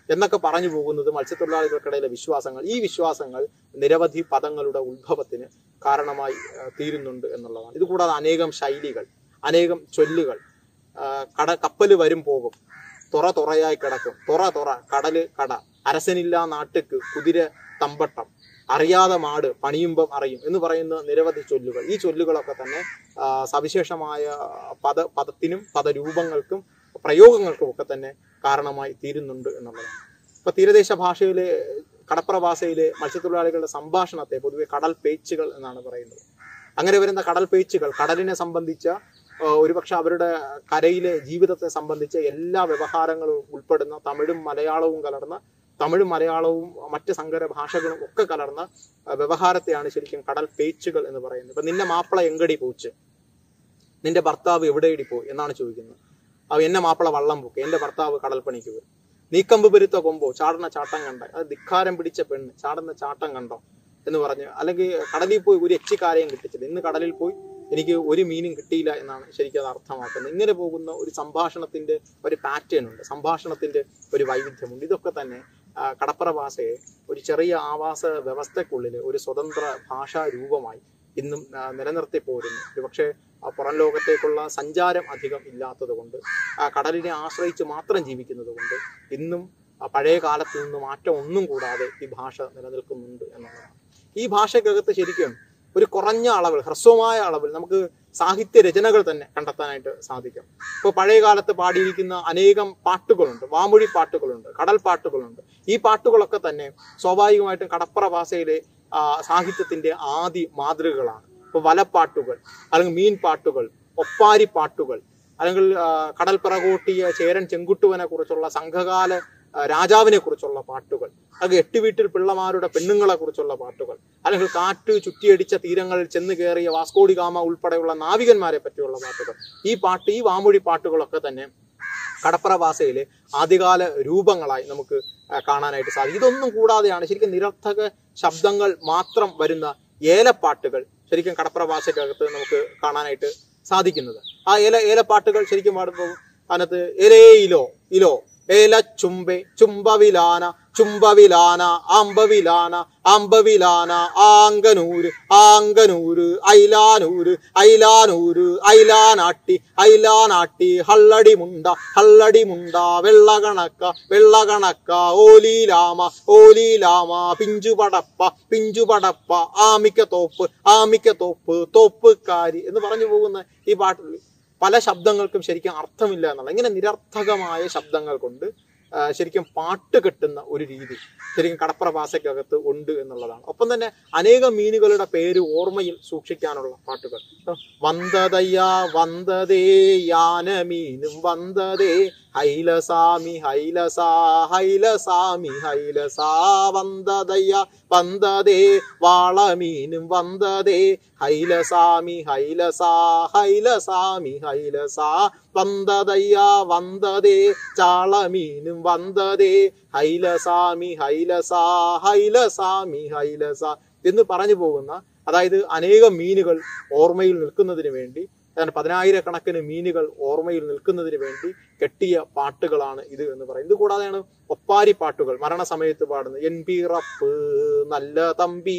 എന്നൊക്കെ പറഞ്ഞു പോകുന്നത് മത്സ്യത്തൊഴിലാളികൾക്കിടയിലെ വിശ്വാസങ്ങൾ ഈ വിശ്വാസങ്ങൾ നിരവധി പദങ്ങളുടെ ഉത്ഭവത്തിന് കാരണമായി ആ, തീരുന്നുണ്ട് എന്നുള്ളതാണ് ഇതുകൂടാതെ അനേകം ശൈലികൾ അനേകം ചൊല്ലുകൾ ആ, കട കപ്പൽ വരും പോകും തുറ തുറയായി കിടക്കും തുറ തുറ കടല് കട അരസനില്ലാ നാട്ടുക്ക് കുതിര തമ്പട്ടം അറിയാതെ മാട് പണിയുമ്പം അറിയും എന്ന് പറയുന്ന നിരവധി ചൊല്ലുകൾ ഈ ചൊല്ലുകളൊക്കെ തന്നെ ആ, സവിശേഷമായ പദ പദത്തിനും പദരൂപങ്ങൾക്കും പ്രയോഗങ്ങൾക്കും ഒക്കെ തന്നെ കാരണമായി തീരുന്നുണ്ട് എന്നുള്ളതാണ് ഇപ്പൊ തീരദേശ ഭാഷയിലെ കടപ്പുറ ഭാഷയിലെ മത്സ്യത്തൊഴിലാളികളുടെ സംഭാഷണത്തെ പൊതുവെ കടൽ പേച്ചുകൾ എന്നാണ് പറയുന്നത് അങ്ങനെ വരുന്ന കടൽ പേച്ചുകൾ കടലിനെ സംബന്ധിച്ച ആ, ഒരുപക്ഷെ അവരുടെ കരയിലെ ജീവിതത്തെ സംബന്ധിച്ച എല്ലാ വ്യവഹാരങ്ങളും ഉൾപ്പെടുന്ന തമിഴും മലയാളവും കലർന്ന തമിഴും മലയാളവും മറ്റ് സങ്കര ഭാഷകളും ഒക്കെ കലർന്ന ആ, വ്യവഹാരത്തെയാണ് ശരിക്കും കടൽ പേച്ചുകൾ എന്ന് പറയുന്നത് ഇപ്പൊ നിന്നെ മാപ്പിള എങ്കടി പോച്ച് നിന്റെ ഭർത്താവ് എവിടെയിടി പോയി എന്നാണ് ചോദിക്കുന്നത് അവ എന്നെ മാപ്പിള വള്ളം പൊക്കി എന്റെ ഭർത്താവ് കടൽപ്പണിക്ക് പോയി നീക്കമ്പ് പെരുത്ത കൊമ്പോ ചാടുന്ന ചാട്ടം കണ്ട അത് ധിക്കാരം പിടിച്ച പെണ്ണ് ചാടുന്ന ചാട്ടം കണ്ടോ എന്ന് പറഞ്ഞ് അല്ലെങ്കിൽ കടലിൽ പോയി ഒരു എച്ചിക്കാരെയും കിട്ടിച്ചില്ല ഇന്ന് കടലിൽ പോയി എനിക്ക് ഒരു മീനും കിട്ടിയില്ല എന്നാണ് ശരിക്കും അത് അർത്ഥമാക്കുന്നത് ഇങ്ങനെ പോകുന്ന ഒരു സംഭാഷണത്തിന്റെ ഒരു പാറ്റേൺ ഉണ്ട് സംഭാഷണത്തിന്റെ ഒരു വൈവിധ്യമുണ്ട് ഇതൊക്കെ തന്നെ ആ, കടപ്പുറ ഭാഷയെ ഒരു ചെറിയ ആവാസ വ്യവസ്ഥക്കുള്ളിൽ ഒരു സ്വതന്ത്ര ഭാഷാ രൂപമായി ഇന്നും ആ, നിലനിർത്തി പോരുന്നു ഒരുപക്ഷെ ആ, പുറം ലോകത്തേക്കുള്ള സഞ്ചാരം അധികം ഇല്ലാത്തത് കൊണ്ട് ആ കടലിനെ ആശ്രയിച്ച് മാത്രം ജീവിക്കുന്നത് കൊണ്ട് ഇന്നും ആ, പഴയ കാലത്ത് നിന്ന് മാറ്റം ഒന്നും കൂടാതെ ഈ ഭാഷ നിലനിൽക്കുന്നുണ്ട് എന്നുള്ളതാണ് ഈ ഭാഷയ്ക്കകത്ത് ശരിക്കും ഒരു കുറഞ്ഞ അളവിൽ ഹ്രസ്വമായ അളവിൽ നമുക്ക് സാഹിത്യ രചനകൾ തന്നെ കണ്ടെത്താനായിട്ട് സാധിക്കും ഇപ്പോൾ പഴയ കാലത്ത് പാടിയിരിക്കുന്ന അനേകം പാട്ടുകളുണ്ട് വാമൊഴി പാട്ടുകളുണ്ട് കടൽ പാട്ടുകളുണ്ട് ഈ പാട്ടുകളൊക്കെ തന്നെ സ്വാഭാവികമായിട്ടും കടപ്പുറ ഭാഷയിലെ ആ, സാഹിത്യത്തിന്റെ ആദി മാതൃകകളാണ് ഇപ്പോൾ വലപ്പാട്ടുകൾ അല്ലെങ്കിൽ മീൻ പാട്ടുകൾ ഒപ്പാരി പാട്ടുകൾ അല്ലെങ്കിൽ ആ, കടൽ പിറകോട്ടിയ ചേരൻ ചെങ്കുട്ടുവനെ കുറിച്ചുള്ള സംഘകാല ആ, രാജാവിനെ കുറിച്ചുള്ള പാട്ടുകൾ അല്ലെങ്കിൽ എട്ട് വീട്ടിൽ പിള്ളമാരുടെ പെണ്ണുങ്ങളെ കുറിച്ചുള്ള പാട്ടുകൾ അല്ലെങ്കിൽ കാറ്റ് ചുറ്റിയടിച്ച തീരങ്ങളിൽ ചെന്ന് കയറിയ വാസ്കോഡി ഗാമ ഉൾപ്പെടെയുള്ള നാവികന്മാരെ പറ്റിയുള്ള പാട്ടുകൾ ഈ പാട്ട് ഈ വാമൊഴി പാട്ടുകളൊക്കെ തന്നെ കടപ്പുറ ഭാഷയിലെ ആദ്യകാല രൂപങ്ങളായി നമുക്ക് ആ, കാണാനായിട്ട് സാധിക്കും ഇതൊന്നും കൂടാതെയാണ് ശരിക്കും നിരർത്ഥക ശബ്ദങ്ങൾ മാത്രം വരുന്ന ഏലപ്പാട്ടുകൾ ശരിക്കും കടപ്പുറ ഭാഷയ്ക്കകത്ത് നമുക്ക് കാണാനായിട്ട് സാധിക്കുന്നത് ആ ഏല ഏലപ്പാട്ടുകൾ ശരിക്കും പാടുമ്പോൾ അതിനകത്ത് എലേ ഇലോ ഇലോ ഏല ചുംബെ ചുംബവിലാന ചുംബവിലാന ആമ്പവിലാന ആമ്പവിലാന ആങ്കനൂര് ആങ്കനൂര് ഐലാനൂര് ഐലാനൂര് ഐലാനാട്ടി ഐലാനാട്ടി ഹള്ളടി മുണ്ട ഹള്ളടി മുണ്ട വെള്ളകണക്ക വെള്ളകണക്ക ഓലീലാമ ഓലീലാമ പിഞ്ചുപടപ്പ പിഞ്ചുപടപ്പ ആമിക്ക തോപ്പ് ആമിക്ക തോപ്പ് തോപ്പുകാരി എന്ന് പറഞ്ഞു പോകുന്ന ഈ പാട്ടിൽ പല ശബ്ദങ്ങൾക്കും ശരിക്കും അർത്ഥമില്ല എന്നുള്ള ഇങ്ങനെ നിരർത്ഥകമായ ശബ്ദങ്ങൾ കൊണ്ട് ആ, ശരിക്കും പാട്ട് കെട്ടുന്ന ഒരു രീതി ശരിക്കും കടപ്പുറ ഭാഷയ്ക്കകത്ത് ഉണ്ട് എന്നുള്ളതാണ് ഒപ്പം തന്നെ അനേകം മീനുകളുടെ പേര് ഓർമ്മയിൽ സൂക്ഷിക്കാനുള്ള പാട്ടുകൾ വന്തതയ്യാ വന്തതേ യാന മീനും വന്തതേ ഹൈലസാമി ഹൈലസാ ഹൈലസാമി ഹൈലസാ വന്തതയ്യ വന്തതേ വാളമീനും വന്തതേ ഹൈലസാമി ഹൈലസാ ഹൈലസാമി ഹൈലസാ വന്തതയ്യ വന്തതേ ചാളമീനും വന്തതേ ഹൈലസാമി ഹൈലസാ ഹൈലസാമി ഹൈലസ എന്ന് പറഞ്ഞു പോകുന്ന അതായത് അനേകം മീനുകൾ ഓർമ്മയിൽ നിൽക്കുന്നതിന് വേണ്ടി ഏതാണ്ട് പതിനായിരക്കണക്കിന് മീനുകൾ ഓർമ്മയിൽ നിൽക്കുന്നതിന് വേണ്ടി കെട്ടിയ പാട്ടുകളാണ് ഇത് എന്ന് പറയുന്നത് ഇത് കൂടാതെയാണ് ഒപ്പാരി പാട്ടുകൾ മരണസമയത്ത് പാടുന്നത് എൻ പിറപ്പ് നല്ല തമ്പി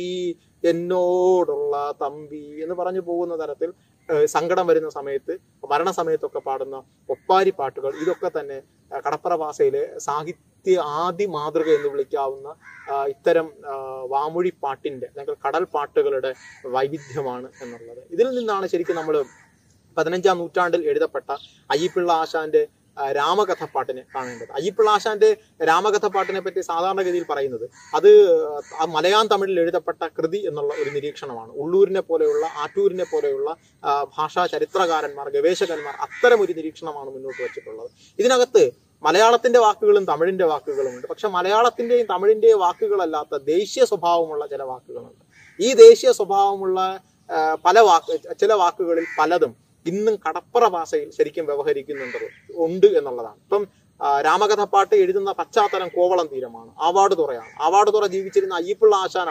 എന്നോടുള്ള തമ്പി എന്ന് പറഞ്ഞു പോകുന്ന തരത്തിൽ ഏഹ് സങ്കടം വരുന്ന സമയത്ത് മരണസമയത്തൊക്കെ പാടുന്ന ഒപ്പാരി പാട്ടുകൾ ഇതൊക്കെ തന്നെ ഏഹ് കടപ്പുറ ഭാഷയിലെ സാഹിത്യ ആദി മാതൃക എന്ന് വിളിക്കാവുന്ന ആ, ഇത്തരം ആ, വാമൊഴി പാട്ടിന്റെ അല്ലെങ്കിൽ കടൽ പാട്ടുകളുടെ വൈവിധ്യമാണ് എന്നുള്ളത് ഇതിൽ നിന്നാണ് ശരിക്കും നമ്മൾ പതിനഞ്ചാം നൂറ്റാണ്ടിൽ എഴുതപ്പെട്ട അയ്യപ്പിള്ള ആശാന്റെ ആ, രാമകഥപ്പാട്ടിനെ കാണേണ്ടത് അയ്യപ്പിള്ള ആശാന്റെ രാമകഥപ്പാട്ടിനെ പറ്റി സാധാരണഗതിയിൽ പറയുന്നത് അത് ആ മലയാൻ തമിഴിൽ എഴുതപ്പെട്ട കൃതി എന്നുള്ള ഒരു നിരീക്ഷണമാണ് ഉള്ളൂരിനെ പോലെയുള്ള ആറ്റൂരിനെ പോലെയുള്ള ആ, ഭാഷാ ചരിത്രകാരന്മാർ ഗവേഷകന്മാർ അത്തരം ഒരു നിരീക്ഷണമാണ് മുന്നോട്ട് വെച്ചിട്ടുള്ളത് ഇതിനകത്ത് മലയാളത്തിന്റെ വാക്കുകളും തമിഴിന്റെ വാക്കുകളും ഉണ്ട് പക്ഷെ മലയാളത്തിന്റെയും തമിഴിന്റെയും വാക്കുകളല്ലാത്ത ദേശീയ സ്വഭാവമുള്ള ചില വാക്കുകളുണ്ട് ഈ ദേശീയ സ്വഭാവമുള്ള ആ, പല വാക്ക് ചില വാക്കുകളിൽ പലതും ഇന്നും കടപ്പുറ ഭാഷയിൽ ശരിക്കും വ്യവഹരിക്കുന്നുണ്ട് ഉണ്ട് എന്നുള്ളതാണ് ഇപ്പം ആ, രാമകഥപ്പാട്ട് എഴുതുന്ന പശ്ചാത്തലം കോവളം തീരമാണ് ആവാട് തുറയാണ് ആവാട് തുറ ജീവിച്ചിരുന്ന അയ്യപ്പിള്ള ആശാനാണ്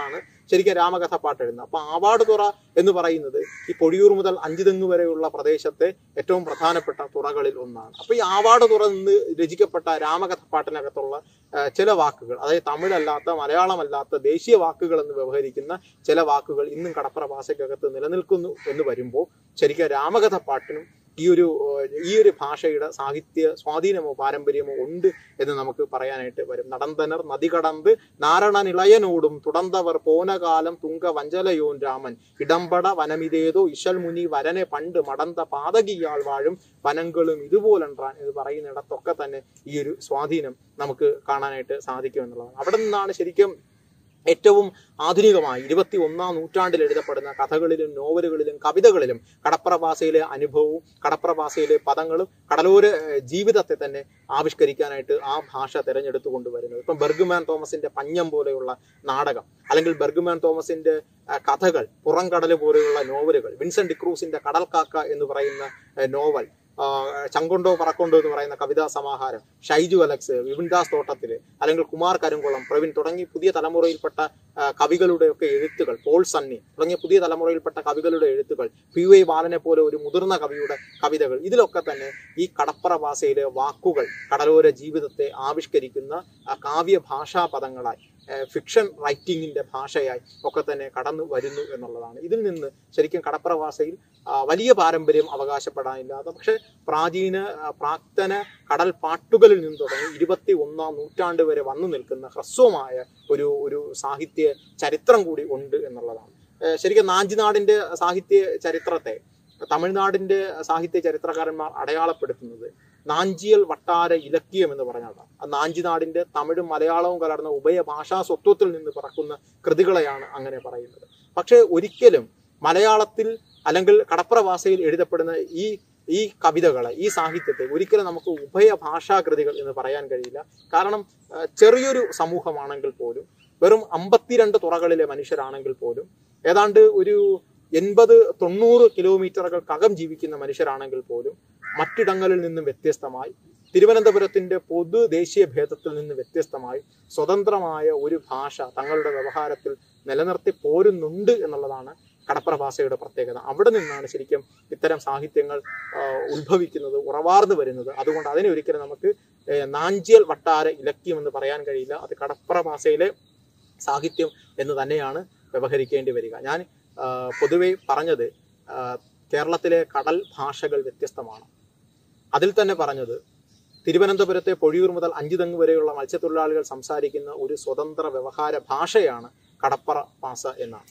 ശരിക്കും രാമകഥ പാട്ട് എഴുതുന്നത് അപ്പൊ ആവാട് തുറ എന്ന് പറയുന്നത് ഈ പൊഴിയൂർ മുതൽ അഞ്ചുതെങ്ങ് വരെയുള്ള പ്രദേശത്തെ ഏറ്റവും പ്രധാനപ്പെട്ട തുറകളിൽ ഒന്നാണ് അപ്പൊ ഈ ആവാട് തുറ നിന്ന് രചിക്കപ്പെട്ട രാമകഥ പാട്ടിനകത്തുള്ള ആ, ചില വാക്കുകൾ അതായത് തമിഴല്ലാത്ത മലയാളമല്ലാത്ത ദേശീയ വാക്കുകൾ എന്ന് വ്യവഹരിക്കുന്ന ചില വാക്കുകൾ ഇന്നും കടപ്പുറ ഭാഷയ്ക്കകത്ത് നിലനിൽക്കുന്നു എന്ന് വരുമ്പോൾ ശരിക്കും രാമകഥ പാട്ടിനും ഈ ഒരു ഏഹ്, ഈ ഒരു ഭാഷയുടെ സാഹിത്യ സ്വാധീനമോ പാരമ്പര്യമോ ഉണ്ട് എന്ന് നമുക്ക് പറയാനായിട്ട് വരും നടന്തനർ നദി കടന്ന് നാരണനിളയനോടും തുടന്തവർ പോനകാലം തുങ്ക വഞ്ചലയോൻ രാമൻ ഇടമ്പട വനമിതേതോ ഇശൽ മുനി വരനെ പണ്ട് മടന്ത പാതകിയാൾ വാഴും വനങ്ങളും ഇതുപോലണ്ടാൻ എന്ന് പറയുന്നിടത്തൊക്കെ തന്നെ ഈ ഒരു സ്വാധീനം നമുക്ക് കാണാനായിട്ട് സാധിക്കും എന്നുള്ളതാണ് അവിടെ നിന്നാണ് ശരിക്കും ഏറ്റവും ആധുനികമായി ഇരുപത്തി ഒന്നാം നൂറ്റാണ്ടിൽ എഴുതപ്പെടുന്ന കഥകളിലും നോവലുകളിലും കവിതകളിലും കടപ്പുറ ഭാഷയിലെ അനുഭവവും കടപ്പുറ ഭാഷയിലെ പദങ്ങളും കടലോര ഏഹ്, ജീവിതത്തെ തന്നെ ആവിഷ്കരിക്കാനായിട്ട് ആ ഭാഷ തിരഞ്ഞെടുത്തു കൊണ്ടുവരുന്നത് ഇപ്പം ബെർഗ്മാൻ തോമസിന്റെ പഞ്ഞം പോലെയുള്ള നാടകം അല്ലെങ്കിൽ ബെർഗ്മാൻ തോമസിന്റെ ആ, കഥകൾ പുറംകടല് പോലെയുള്ള നോവലുകൾ വിൻസെന്റ് ഡിക്രൂസിന്റെ കടൽക്കാക്ക എന്ന് പറയുന്ന ഏഹ്, നോവൽ ആ, ചങ്കൊണ്ടോ പറക്കൊണ്ടോ എന്ന് പറയുന്ന കവിതാ സമാഹാരം ഷൈജു അലക്സ് വിപിൻദാസ് തോട്ടത്തില് അല്ലെങ്കിൽ കുമാർ കരുംകുളം പ്രവീൺ തുടങ്ങി പുതിയ തലമുറയിൽപ്പെട്ട ആ, കവികളുടെ ഒക്കെ എഴുത്തുകൾ പോൾ സണ്ണി തുടങ്ങിയ പുതിയ തലമുറയിൽപ്പെട്ട കവികളുടെ എഴുത്തുകൾ പി യു എ ബാലനെ പോലെ ഒരു മുതിർന്ന കവിയുടെ കവിതകൾ ഇതിലൊക്കെ തന്നെ ഈ കടപ്പുറ ഭാഷയിലെ വാക്കുകൾ കടലോര ജീവിതത്തെ ആവിഷ്കരിക്കുന്ന ആ, കാവ്യ ഭാഷാ പദങ്ങളായി ഫിക്ഷൻ റൈറ്റിംഗിന്റെ ഭാഷയായി ഒക്കെ തന്നെ കടന്നു വരുന്നു എന്നുള്ളതാണ് ഇതിൽ നിന്ന് ശരിക്കും കടപ്പുറ ഭാഷയിൽ ആ, വലിയ പാരമ്പര്യം അവകാശപ്പെടാനില്ലാത്ത പക്ഷെ പ്രാചീന ആ, പ്രാക്തന കടൽ പാട്ടുകളിൽ നിന്ന് തുടങ്ങി ഇരുപത്തി ഒന്നാം നൂറ്റാണ്ട് വരെ വന്നു നിൽക്കുന്ന ഹ്രസ്വമായ ഒരു ഒരു സാഹിത്യ ചരിത്രം കൂടി ഉണ്ട് എന്നുള്ളതാണ് ഏഹ് ശരിക്കും നാഞ്ചിനാടിന്റെ സാഹിത്യ ചരിത്രത്തെ തമിഴ്നാടിന്റെ സാഹിത്യ ചരിത്രകാരന്മാർ അടയാളപ്പെടുത്തുന്നത് നാഞ്ചിയൽ വട്ടാര ഇലക്കിയം എന്ന് പറഞ്ഞതാണ് ആ നാഞ്ചിനാടിന്റെ തമിഴും മലയാളവും കലർന്ന ഉഭയഭാഷാ സ്വത്വത്തിൽ നിന്ന് പിറക്കുന്ന കൃതികളെയാണ് അങ്ങനെ പറയുന്നത് പക്ഷേ ഒരിക്കലും മലയാളത്തിൽ അല്ലെങ്കിൽ കടപ്പുറ ഭാഷയിൽ എഴുതപ്പെടുന്ന ഈ ഈ കവിതകളെ ഈ സാഹിത്യത്തെ ഒരിക്കലും നമുക്ക് ഉഭയഭാഷാ കൃതികൾ എന്ന് പറയാൻ കഴിയില്ല കാരണം ആ, ചെറിയൊരു സമൂഹമാണെങ്കിൽ പോലും വെറും അമ്പത്തിരണ്ട് തുറകളിലെ മനുഷ്യരാണെങ്കിൽ പോലും ഏതാണ്ട് ഒരു എൺപത് തൊണ്ണൂറ് കിലോമീറ്ററുകൾക്കകം ജീവിക്കുന്ന മനുഷ്യരാണെങ്കിൽ പോലും മറ്റിടങ്ങളിൽ നിന്നും വ്യത്യസ്തമായി തിരുവനന്തപുരത്തിന്റെ പൊതു ദേശീയ ഭേദത്തിൽ നിന്ന് വ്യത്യസ്തമായി സ്വതന്ത്രമായ ഒരു ഭാഷ തങ്ങളുടെ വ്യവഹാരത്തിൽ നിലനിർത്തി പോരുന്നുണ്ട് എന്നുള്ളതാണ് കടപ്പുറ ഭാഷയുടെ പ്രത്യേകത അവിടെ നിന്നാണ് ശരിക്കും ഇത്തരം സാഹിത്യങ്ങൾ ആ, ഉത്ഭവിക്കുന്നത് ഉറവാർന്നു വരുന്നത് അതുകൊണ്ട് അതിനെ ഒരിക്കലും നമുക്ക് ഏ, നാഞ്ചിയൽ വട്ടാര ഇലക്യം എന്ന് പറയാൻ കഴിയില്ല അത് കടപ്പുറ ഭാഷയിലെ സാഹിത്യം എന്ന് തന്നെയാണ് വ്യവഹരിക്കേണ്ടി വരിക ഞാൻ ആ, പൊതുവെ പറഞ്ഞത് ആ, കേരളത്തിലെ കടൽ ഭാഷകൾ വ്യത്യസ്തമാണ് അതിൽ തന്നെ പറഞ്ഞത് തിരുവനന്തപുരത്തെ പൊഴിയൂർ മുതൽ അഞ്ചുതെങ്ങ് വരെയുള്ള മത്സ്യത്തൊഴിലാളികൾ സംസാരിക്കുന്ന ഒരു സ്വതന്ത്ര വ്യവഹാര ഭാഷയാണ് കടപ്പുറ ഭാഷ എന്നാണ്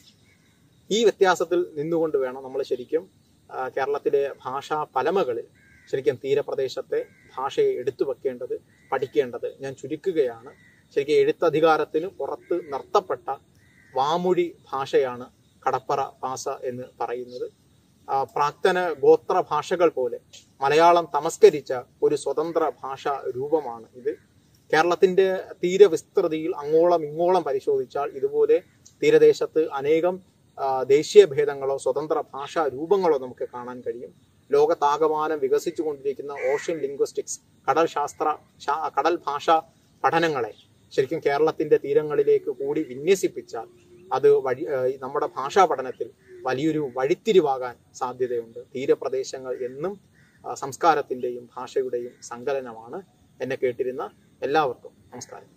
ഈ വ്യത്യാസത്തിൽ നിന്നുകൊണ്ട് വേണം നമ്മൾ ശരിക്കും ആ, കേരളത്തിലെ ഭാഷാ പലമകളിൽ ശരിക്കും തീരപ്രദേശത്തെ ഭാഷയെ എടുത്തു വെക്കേണ്ടത് പഠിക്കേണ്ടത് ഞാൻ ചുരുക്കുകയാണ് ശരിക്കും എഴുത്തധികാരത്തിന് പുറത്ത് നിർത്തപ്പെട്ട വാമൊഴി ഭാഷയാണ് കടപ്പറ ഭാഷ എന്ന് പറയുന്നത് ആ, പ്രാക്തന ഗോത്ര ഭാഷകൾ പോലെ മലയാളം തമസ്കരിച്ച ഒരു സ്വതന്ത്ര ഭാഷാ രൂപമാണ് ഇത് കേരളത്തിന്റെ തീരവിസ്തൃതിയിൽ അങ്ങോളം ഇങ്ങോളം പരിശോധിച്ചാൽ ഇതുപോലെ തീരദേശത്ത് അനേകം ആ, ദേശീയ ഭേദങ്ങളോ സ്വതന്ത്ര ഭാഷാ രൂപങ്ങളോ നമുക്ക് കാണാൻ കഴിയും ലോകത്താകമാനം വികസിച്ചുകൊണ്ടിരിക്കുന്ന ഓഷ്യൻ ലിംഗ്വിസ്റ്റിക്സ് കടൽ ശാസ്ത്ര ശാ- കടൽ ഭാഷാ പഠനങ്ങളെ ശരിക്കും കേരളത്തിന്റെ തീരങ്ങളിലേക്ക് കൂടി വിന്യസിപ്പിച്ചാൽ അത് വഴി ആ, നമ്മുടെ ഭാഷാ പഠനത്തിൽ വലിയൊരു വഴിത്തിരിവാകാൻ സാധ്യതയുണ്ട് തീരപ്രദേശങ്ങൾ എന്നും ആ, സംസ്കാരത്തിന്റെയും ഭാഷയുടെയും സങ്കലനമാണ് എന്നെ കേട്ടിരുന്ന എല്ലാവർക്കും നമസ്കാരം